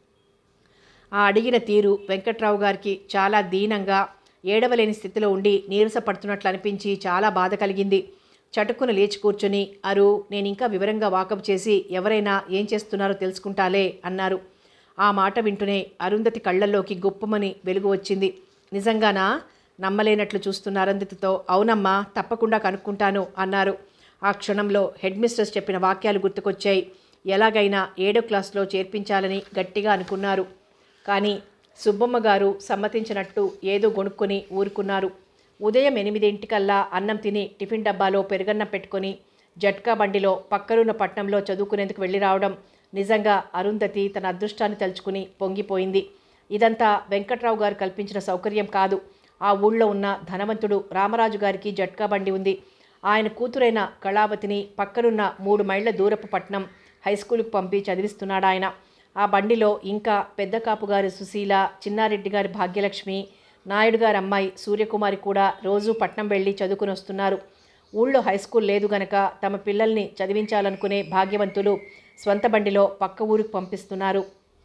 ఆ అడిగిన తీరు వెంకట్రావు గారికి చాలా దీనంగా ఏడవలేని స్థితిలో ఉండి నీరసపడుతున్నట్లు అనిపించి చాలా బాధ కలిగింది చటుక్కున లేచి కూర్చుని అరు నేను ఇంకా వివరంగా వాకప్ చేసి ఎవరైనా ఏం చేస్తున్నారో తెలుసుకుంటాలే అన్నారు ఆ మాట వింటూనే అరుంధతి కళ్ళల్లోకి గుప్పమని వెలుగు వచ్చింది నిజంగానా నమ్మలేనట్లు చూస్తున్న అరుంధతితో అవునమ్మా తప్పకుండా కనుక్కుంటాను అన్నారు ఆ క్షణంలో హెడ్ మిస్ట్రెస్ చెప్పిన వాక్యాలు గుర్తుకొచ్చాయి ఎలాగైనా ఏడో క్లాస్లో చేర్పించాలని గట్టిగా అనుకున్నారు కానీ సుబ్బమ్మ గారు సమ్మతించినట్టు ఏదో గొనుక్కొని ఊరుకున్నారు ఉదయం ఎనిమిదింటికల్లా అన్నం తిని టిఫిన్ డబ్బాలో పెరుగన్నం పెట్టుకొని జట్కా బండిలో పక్కనున్న పట్నంలో చదువుకునేందుకు వెళ్ళి రావడం నిజంగా అరుంధతి తన అదృష్టాన్ని తలుచుకుని పొంగిపోయింది ఇదంతా వెంకట్రావు గారు కల్పించిన సౌకర్యం కాదు ఆ ఊళ్ళో ఉన్న ధనవంతుడు రామరాజు గారికి జట్కా బండి ఉంది ఆయన కూతురైన కళావతిని పక్కనున్న మూడు మైళ్ళ దూరపు పట్నం హై స్కూల్కి పంపి చదివిస్తున్నాడు ఆయన ఆ బండిలో ఇంకా పెద్ద కాపు గారి సుశీల చిన్నారెడ్డి గారి భాగ్యలక్ష్మి నాయుడు గారి అమ్మాయి సూర్యకుమారి కూడా రోజు పట్నం వెళ్ళి చదువుకుని వస్తున్నారు ఊళ్ళో హై స్కూల్ లేదు గనక తమ పిల్లల్ని చదివించాలనుకునే భాగ్యవంతులు స్వంత బండిలో పక్క ఊరికి పంపిస్తున్నారు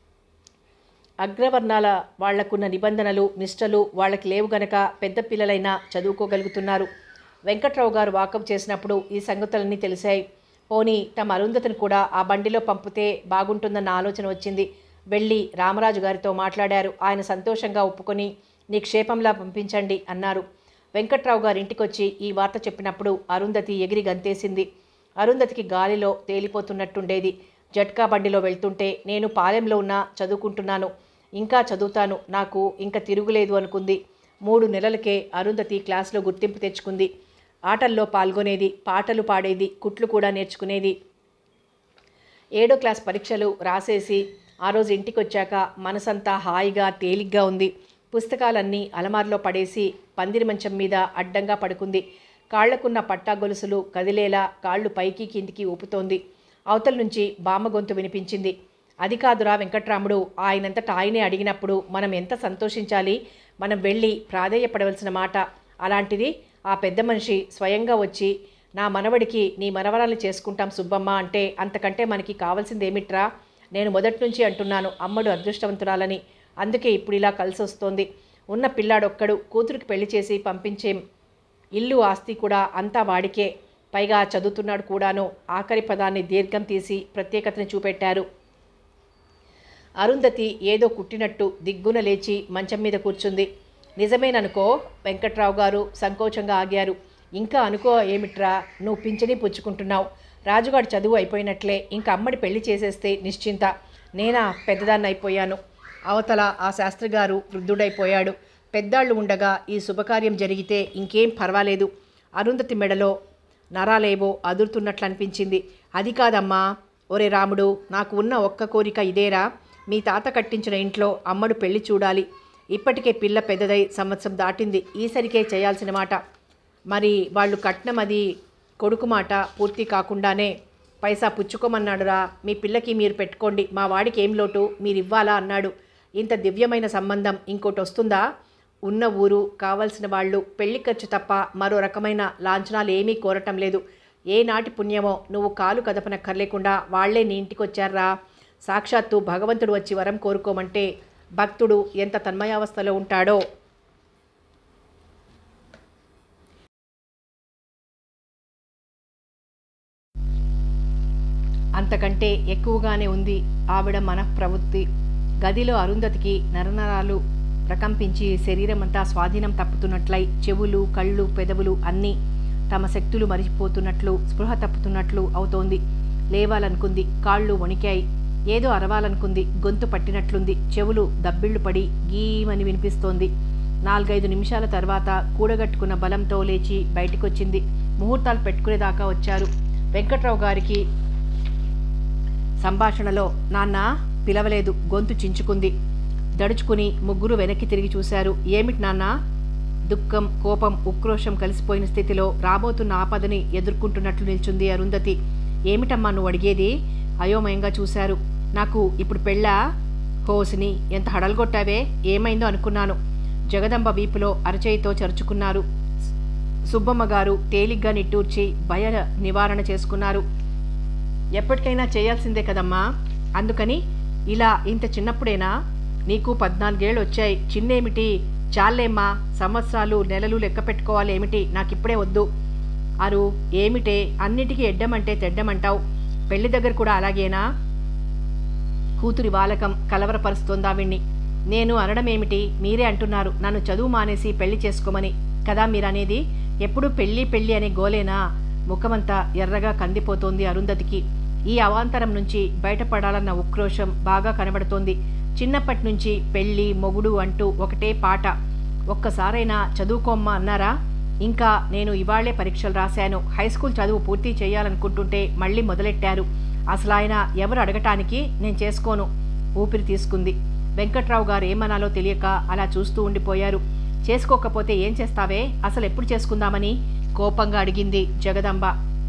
అగ్రవర్ణాల వాళ్లకున్న నిబంధనలు నిష్టలు వాళ్ళకి లేవు గనక పెద్ద పిల్లలైనా చదువుకోగలుగుతున్నారు వెంకట్రావు గారు వాకప్ చేసినప్పుడు ఈ సంగతులన్నీ తెలిసాయి పోనీ తమ అరుంధతిని కూడా ఆ బండిలో పంపితే బాగుంటుందన్న ఆలోచన వచ్చింది వెళ్ళి రామరాజు గారితో మాట్లాడారు ఆయన సంతోషంగా ఒప్పుకొని నీ క్షేపంలా పంపించండి అన్నారు వెంకట్రావు గారి ఇంటికొచ్చి ఈ వార్త చెప్పినప్పుడు అరుంధతి ఎగిరి గంతేసింది అరుంధతికి గాలిలో తేలిపోతున్నట్టుండేది జట్కా బండిలో వెళ్తుంటే నేను పాలెంలో ఉన్నా చదువుకుంటున్నాను ఇంకా చదువుతాను నాకు ఇంకా తిరుగులేదు అనుకుంది మూడు నెలలకే అరుంధతి క్లాస్లో గుర్తింపు తెచ్చుకుంది ఆటల్లో పాల్గొనేది పాటలు పాడేది కుట్లు కూడా నేర్చుకునేది ఏడో క్లాస్ పరీక్షలు రాసేసి ఆ రోజు ఇంటికి వచ్చాక మనసంతా హాయిగా తేలిగ్గా ఉంది పుస్తకాలన్నీ అలమార్లో పడేసి పందిరి మంచం మీద అడ్డంగా పడుకుంది కాళ్లకున్న పట్టా గొలుసులు కదిలేలా కాళ్ళు పైకి కిందికి ఊపుతోంది అవతల నుంచి బామ్మ గొంతు వినిపించింది అది కాదురా వెంకట్రాముడు ఆయనంతట ఆయనే అడిగినప్పుడు మనం ఎంత సంతోషించాలి మనం వెళ్ళి ప్రాధేయపడవలసిన మాట అలాంటిది ఆ పెద్ద మనిషి స్వయంగా వచ్చి నా మనవడికి నీ మనవరాలు చేసుకుంటాం సుబ్బమ్మ అంటే అంతకంటే మనకి కావాల్సిందేమిట్రా నేను మొదటి నుంచి అంటున్నాను అమ్మడు అదృష్టవంతురాలని అందుకే ఇప్పుడు ఇలా కలిసి వస్తోంది ఉన్న పిల్లాడొక్కడు కూతురికి పెళ్లి చేసి పంపించేం ఇల్లు ఆస్తి కూడా అంతా వాడికే పైగా చదువుతున్నాడు కూడాను ఆఖరి పదాన్ని దీర్ఘం తీసి ప్రత్యేకతని చూపెట్టారు అరుంధతి ఏదో కుట్టినట్టు దిగ్గున లేచి మంచం మీద కూర్చుంది నిజమేననుకో వెంకట్రావు గారు సంకోచంగా ఆగారు ఇంకా అనుకో ఏమిట్రా నువ్వు పింఛని పుచ్చుకుంటున్నావు రాజుగాడు చదువు అయిపోయినట్లే ఇంకా అమ్మడి పెళ్లి చేసేస్తే నిశ్చింత నేనా పెద్దదాన్ని అయిపోయాను అవతల ఆ శాస్త్రి గారు వృద్ధుడైపోయాడు పెద్దాళ్ళు ఉండగా ఈ శుభకార్యం జరిగితే ఇంకేం పర్వాలేదు అరుంధతి మెడలో నరాలేవో అదురుతున్నట్లు అనిపించింది అది కాదమ్మా ఒరే రాముడు నాకు ఉన్న ఒక్క కోరిక ఇదేరా మీ తాత కట్టించిన ఇంట్లో అమ్మడు పెళ్లి చూడాలి ఇప్పటికే పిల్ల పెద్దదై సంవత్సరం దాటింది ఈసరికే చేయాల్సిన మాట మరి వాళ్ళు కట్నం అది కొడుకు మాట పూర్తి కాకుండానే పైసా పుచ్చుకోమన్నాడురా మీ పిల్లకి మీరు పెట్టుకోండి మా వాడికి ఏం లోటు మీరు ఇవ్వాలా అన్నాడు ఇంత దివ్యమైన సంబంధం ఇంకోటి వస్తుందా ఉన్న ఊరు కావలసిన వాళ్ళు పెళ్లి ఖర్చు తప్ప మరో రకమైన లాంఛనాలు ఏమీ కోరటం లేదు ఏ నాటి పుణ్యమో నువ్వు కాలు కదపనక్కర్లేకుండా వాళ్లే నీ ఇంటికి వచ్చారా సాక్షాత్తు భగవంతుడు వచ్చి వరం కోరుకోమంటే భక్తుడు ఎంత తన్మయావస్థలో ఉంటాడో అంతకంటే ఎక్కువగానే ఉంది ఆవిడ మనఃప్రవృత్తి గదిలో అరుంధతికి నరనరాలు ప్రకంపించి శరీరమంతా స్వాధీనం తప్పుతున్నట్లై చెవులు కళ్ళు పెదవులు అన్నీ తమ శక్తులు మరిచిపోతున్నట్లు స్పృహ తప్పుతున్నట్లు అవుతోంది లేవాలనుకుంది కాళ్ళు వణికాయి ఏదో అరవాలనుకుంది గొంతు పట్టినట్లుంది చెవులు దబ్బిళ్ళు పడి గీమని వినిపిస్తోంది నాలుగైదు నిమిషాల తర్వాత కూడగట్టుకున్న బలంతో లేచి బయటికొచ్చింది ముహూర్తాలు పెట్టుకునేదాకా వచ్చారు వెంకట్రావు గారికి సంభాషణలో నాన్న పిలవలేదు గొంతు చించుకుంది దడుచుకుని ముగ్గురు వెనక్కి తిరిగి చూశారు ఏమిటి నాన్న దుఃఖం కోపం ఉక్రోషం కలిసిపోయిన స్థితిలో రాబోతున్న ఆపదని ఎదుర్కొంటున్నట్లు నిల్చుంది అరుంధతి ఏమిటమ్మా నువ్వు అడిగేది అయోమయంగా చూశారు నాకు ఇప్పుడు పెళ్ళా హోసిని ఎంత హడలుగొట్టావే ఏమైందో అనుకున్నాను జగదంబ వీపులో అరచేయితో చరుచుకున్నారు సుబ్బమ్మ గారు తేలిగ్గా నిట్టూర్చి భయ నివారణ చేసుకున్నారు ఎప్పటికైనా చేయాల్సిందే కదమ్మా అందుకని ఇలా ఇంత చిన్నప్పుడేనా నీకు పద్నాలుగేళ్ళు వచ్చాయి చిన్నేమిటి చాలేమ్మా సంవత్సరాలు నెలలు లెక్క పెట్టుకోవాలి ఏమిటి నాకిప్పుడే వద్దు అరు ఏమిటే అన్నిటికీ ఎడ్డమంటే తెడ్డమంటావు పెళ్లి దగ్గర కూడా అలాగేనా కూతురి వాలకం కలవరపరుస్తోందా విన్ని నేను అనడం ఏమిటి మీరే అంటున్నారు నన్ను చదువు మానేసి పెళ్లి చేసుకోమని కదా మీరనేది ఎప్పుడు పెళ్ళి పెళ్ళి అనే గోలేనా ముఖమంతా ఎర్రగా కందిపోతోంది అరుంధతికి ఈ అవాంతరం నుంచి బయటపడాలన్న ఉక్రోషం బాగా కనబడుతోంది చిన్నప్పటి నుంచి పెళ్ళి మొగుడు అంటూ ఒకటే పాట ఒక్కసారైనా చదువుకోమ్మా అన్నారా ఇంకా నేను ఇవాళ్లే పరీక్షలు రాశాను హై స్కూల్ చదువు పూర్తి చేయాలనుకుంటుంటే మళ్ళీ మొదలెట్టారు అసలు ఆయన ఎవరు అడగటానికి నేను చేసుకోను ఊపిరి తీసుకుంది వెంకట్రావు గారు ఏమనాలో తెలియక అలా చూస్తూ ఉండిపోయారు చేసుకోకపోతే ఏం చేస్తావే అసలు ఎప్పుడు చేసుకుందామని కోపంగా అడిగింది జగదంబ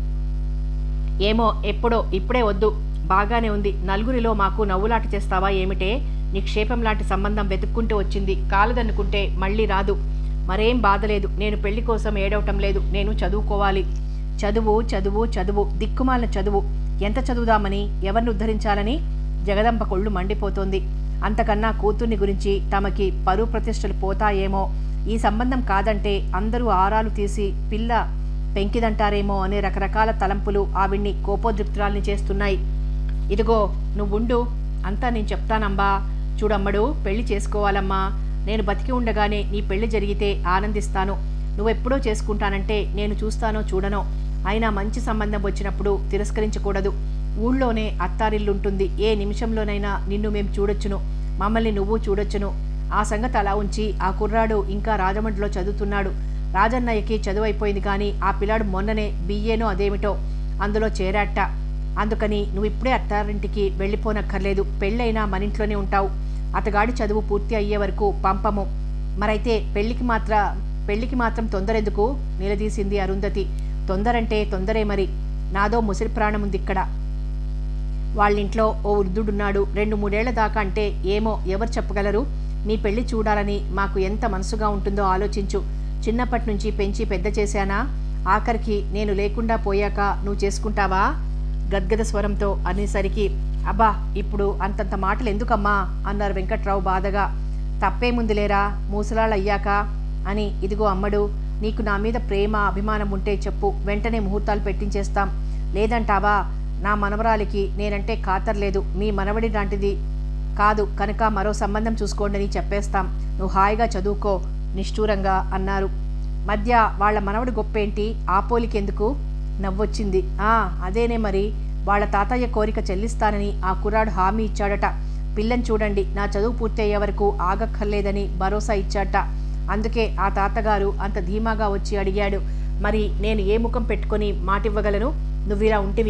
ఏమో ఎప్పుడో ఇప్పుడే వద్దు బాగానే ఉంది నలుగురిలో మాకు నవ్వులాట చేస్తావా ఏమిటే నిక్షేపం లాంటి సంబంధం వెతుక్కుంటూ వచ్చింది కాలదనుకుంటే మళ్ళీ రాదు మరేం బాధలేదు నేను పెళ్లి కోసం ఏడవటం లేదు నేను చదువుకోవాలి చదువు చదువు చదువు దిక్కుమాలిన చదువు ఎంత చదువుదామని ఎవరిని ఉద్ధరించాలని జగదంబ కొళ్ళు మండిపోతోంది అంతకన్నా కూతుర్ని గురించి తమకి పరువు ప్రతిష్టలు పోతాయేమో ఈ సంబంధం కాదంటే అందరూ ఆరాలు తీసి పిల్ల పెంకిదంటారేమో అనే రకరకాల తలంపులు ఆవిడ్ని కోపోద్రిక్తురాల్ని చేస్తున్నాయి ఇదిగో నువ్వుండు అంతా నేను చెప్తానమ్మా చూడమ్మడు పెళ్లి చేసుకోవాలమ్మా నేను బతికి ఉండగానే నీ పెళ్లి జరిగితే ఆనందిస్తాను నువ్వెప్పుడో చేసుకుంటానంటే నేను చూస్తానో చూడనో అయినా మంచి సంబంధం వచ్చినప్పుడు తిరస్కరించకూడదు ఊళ్ళోనే అత్తారిల్లుంటుంది ఏ నిమిషంలోనైనా నిన్ను మేము చూడొచ్చును మమ్మల్ని నువ్వు చూడొచ్చును ఆ సంగతి అలా ఉంచి ఆ కుర్రాడు ఇంకా రాజమండ్రిలో చదువుతున్నాడు రాజన్నయ్యకి చదువు అయిపోయింది కానీ ఆ పిల్లాడు మొన్ననే బిఏనో అదేమిటో అందులో చేరాట అందుకని నువ్వు ఇప్పుడే అత్తారింటికి వెళ్ళిపోనక్కర్లేదు పెళ్ళైనా మన ఇంట్లోనే ఉంటావు అతగాడి చదువు పూర్తి అయ్యే వరకు పంపము మరైతే పెళ్లికి మాత్ర పెళ్లికి మాత్రం తొందరెందుకు నిలదీసింది అరుంధతి తొందరంటే తొందరే మరి నాదో ముసిరి ప్రాణం ఉంది ఇక్కడ వాళ్ళింట్లో ఓ వృద్ధుడున్నాడు రెండు మూడేళ్ల దాకా అంటే ఏమో ఎవరు చెప్పగలరు నీ పెళ్లి చూడాలని మాకు ఎంత మనసుగా ఉంటుందో ఆలోచించు చిన్నప్పటి నుంచి పెంచి పెద్ద చేశానా ఆఖరికి నేను లేకుండా పోయాక నువ్వు చేసుకుంటావా గద్గద స్వరంతో అనేసరికి అబ్బా ఇప్పుడు అంతంత మాటలు ఎందుకమ్మా అన్నారు వెంకట్రావు బాధగా తప్పేముందిలేరా మూసలాళ్ళయ్యాక అని ఇదిగో అమ్మడు నీకు నా మీద ప్రేమ అభిమానం ఉంటే చెప్పు వెంటనే ముహూర్తాలు పెట్టించేస్తాం లేదంటావా నా మనవరాలికి నేనంటే ఖాతర్లేదు మీ మనవడి లాంటిది కాదు కనుక మరో సంబంధం చూసుకోండి అని చెప్పేస్తాం నువ్వు హాయిగా చదువుకో నిష్ఠూరంగా అన్నారు మధ్య వాళ్ళ మనవడి గొప్పేంటి ఆ పోలికెందుకు నవ్వొచ్చింది ఆ అదేనే మరి వాళ్ళ తాతయ్య కోరిక చెల్లిస్తానని ఆ కుర్రాడు హామీ ఇచ్చాడట పిల్లని చూడండి నా చదువు పూర్తి అయ్యే వరకు ఆగక్కర్లేదని భరోసా ఇచ్చాట అందుకే ఆ తాతగారు అంత ధీమాగా వచ్చి అడిగాడు మరి నేను ఏ ముఖం పెట్టుకొని మాటివ్వగలను నువ్విలా ఉంటివి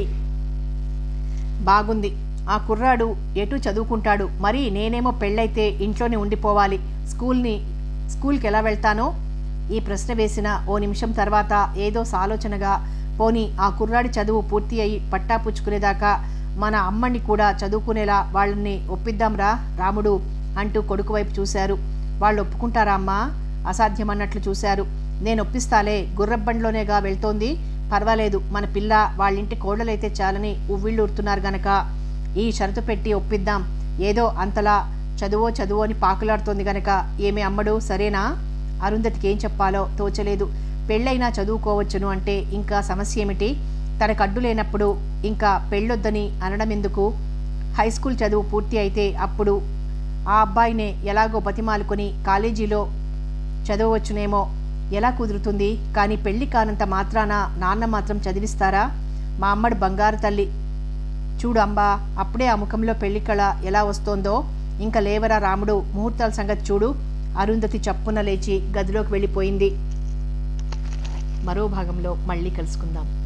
బాగుంది ఆ కుర్రాడు ఎటు చదువుకుంటాడు మరి నేనేమో పెళ్ళైతే ఇంట్లోనే ఉండిపోవాలి స్కూల్ని స్కూల్కి ఎలా వెళ్తానో ఈ ప్రశ్న వేసిన ఓ నిమిషం తర్వాత ఏదో సాలోచనగా పోని ఆ కుర్రాడి చదువు పూర్తి అయి పట్టా పుచ్చుకునేదాకా మన అమ్మని కూడా చదువుకునేలా వాళ్ళని ఒప్పిద్దాంరా రాముడు అంటూ కొడుకు వైపు చూశారు వాళ్ళు ఒప్పుకుంటారా అమ్మా అసాధ్యమన్నట్లు చూశారు నేను ఒప్పిస్తాలే గుర్రబండిలోనేగా వెళ్తోంది పర్వాలేదు మన పిల్ల వాళ్ళింటి కోడలైతే చాలని ఉవ్విళ్ళూరుతున్నారు గనక ఈ షరతు పెట్టి ఒప్పిద్దాం ఏదో అంతలా చదువో చదువో అని పాకులాడుతోంది గనక ఏమి అమ్మడు సరేనా అరుంధతికి ఏం చెప్పాలో తోచలేదు పెళ్ళైనా చదువుకోవచ్చును అంటే ఇంకా సమస్య ఏమిటి తనకు అడ్డు లేనప్పుడు ఇంకా పెళ్ళొద్దని అనడం ఎందుకు హై స్కూల్ చదువు పూర్తి అయితే అప్పుడు ఆ అబ్బాయినే ఎలాగో బతిమాలుకొని కాలేజీలో చదవవచ్చునేమో ఎలా కుదురుతుంది కానీ పెళ్లి కానంత మాత్రాన నాన్న మాత్రం చదివిస్తారా మా అమ్మడు బంగారు తల్లి చూడు అంబా అప్పుడే ఆ ముఖంలో పెళ్లి కళ ఎలా వస్తోందో ఇంకా లేవరా రాముడు ముహూర్తాల సంగతి చూడు అరుంధతి చప్పున లేచి గదిలోకి వెళ్ళిపోయింది మరో భాగంలో మళ్ళీ కలుసుకుందాం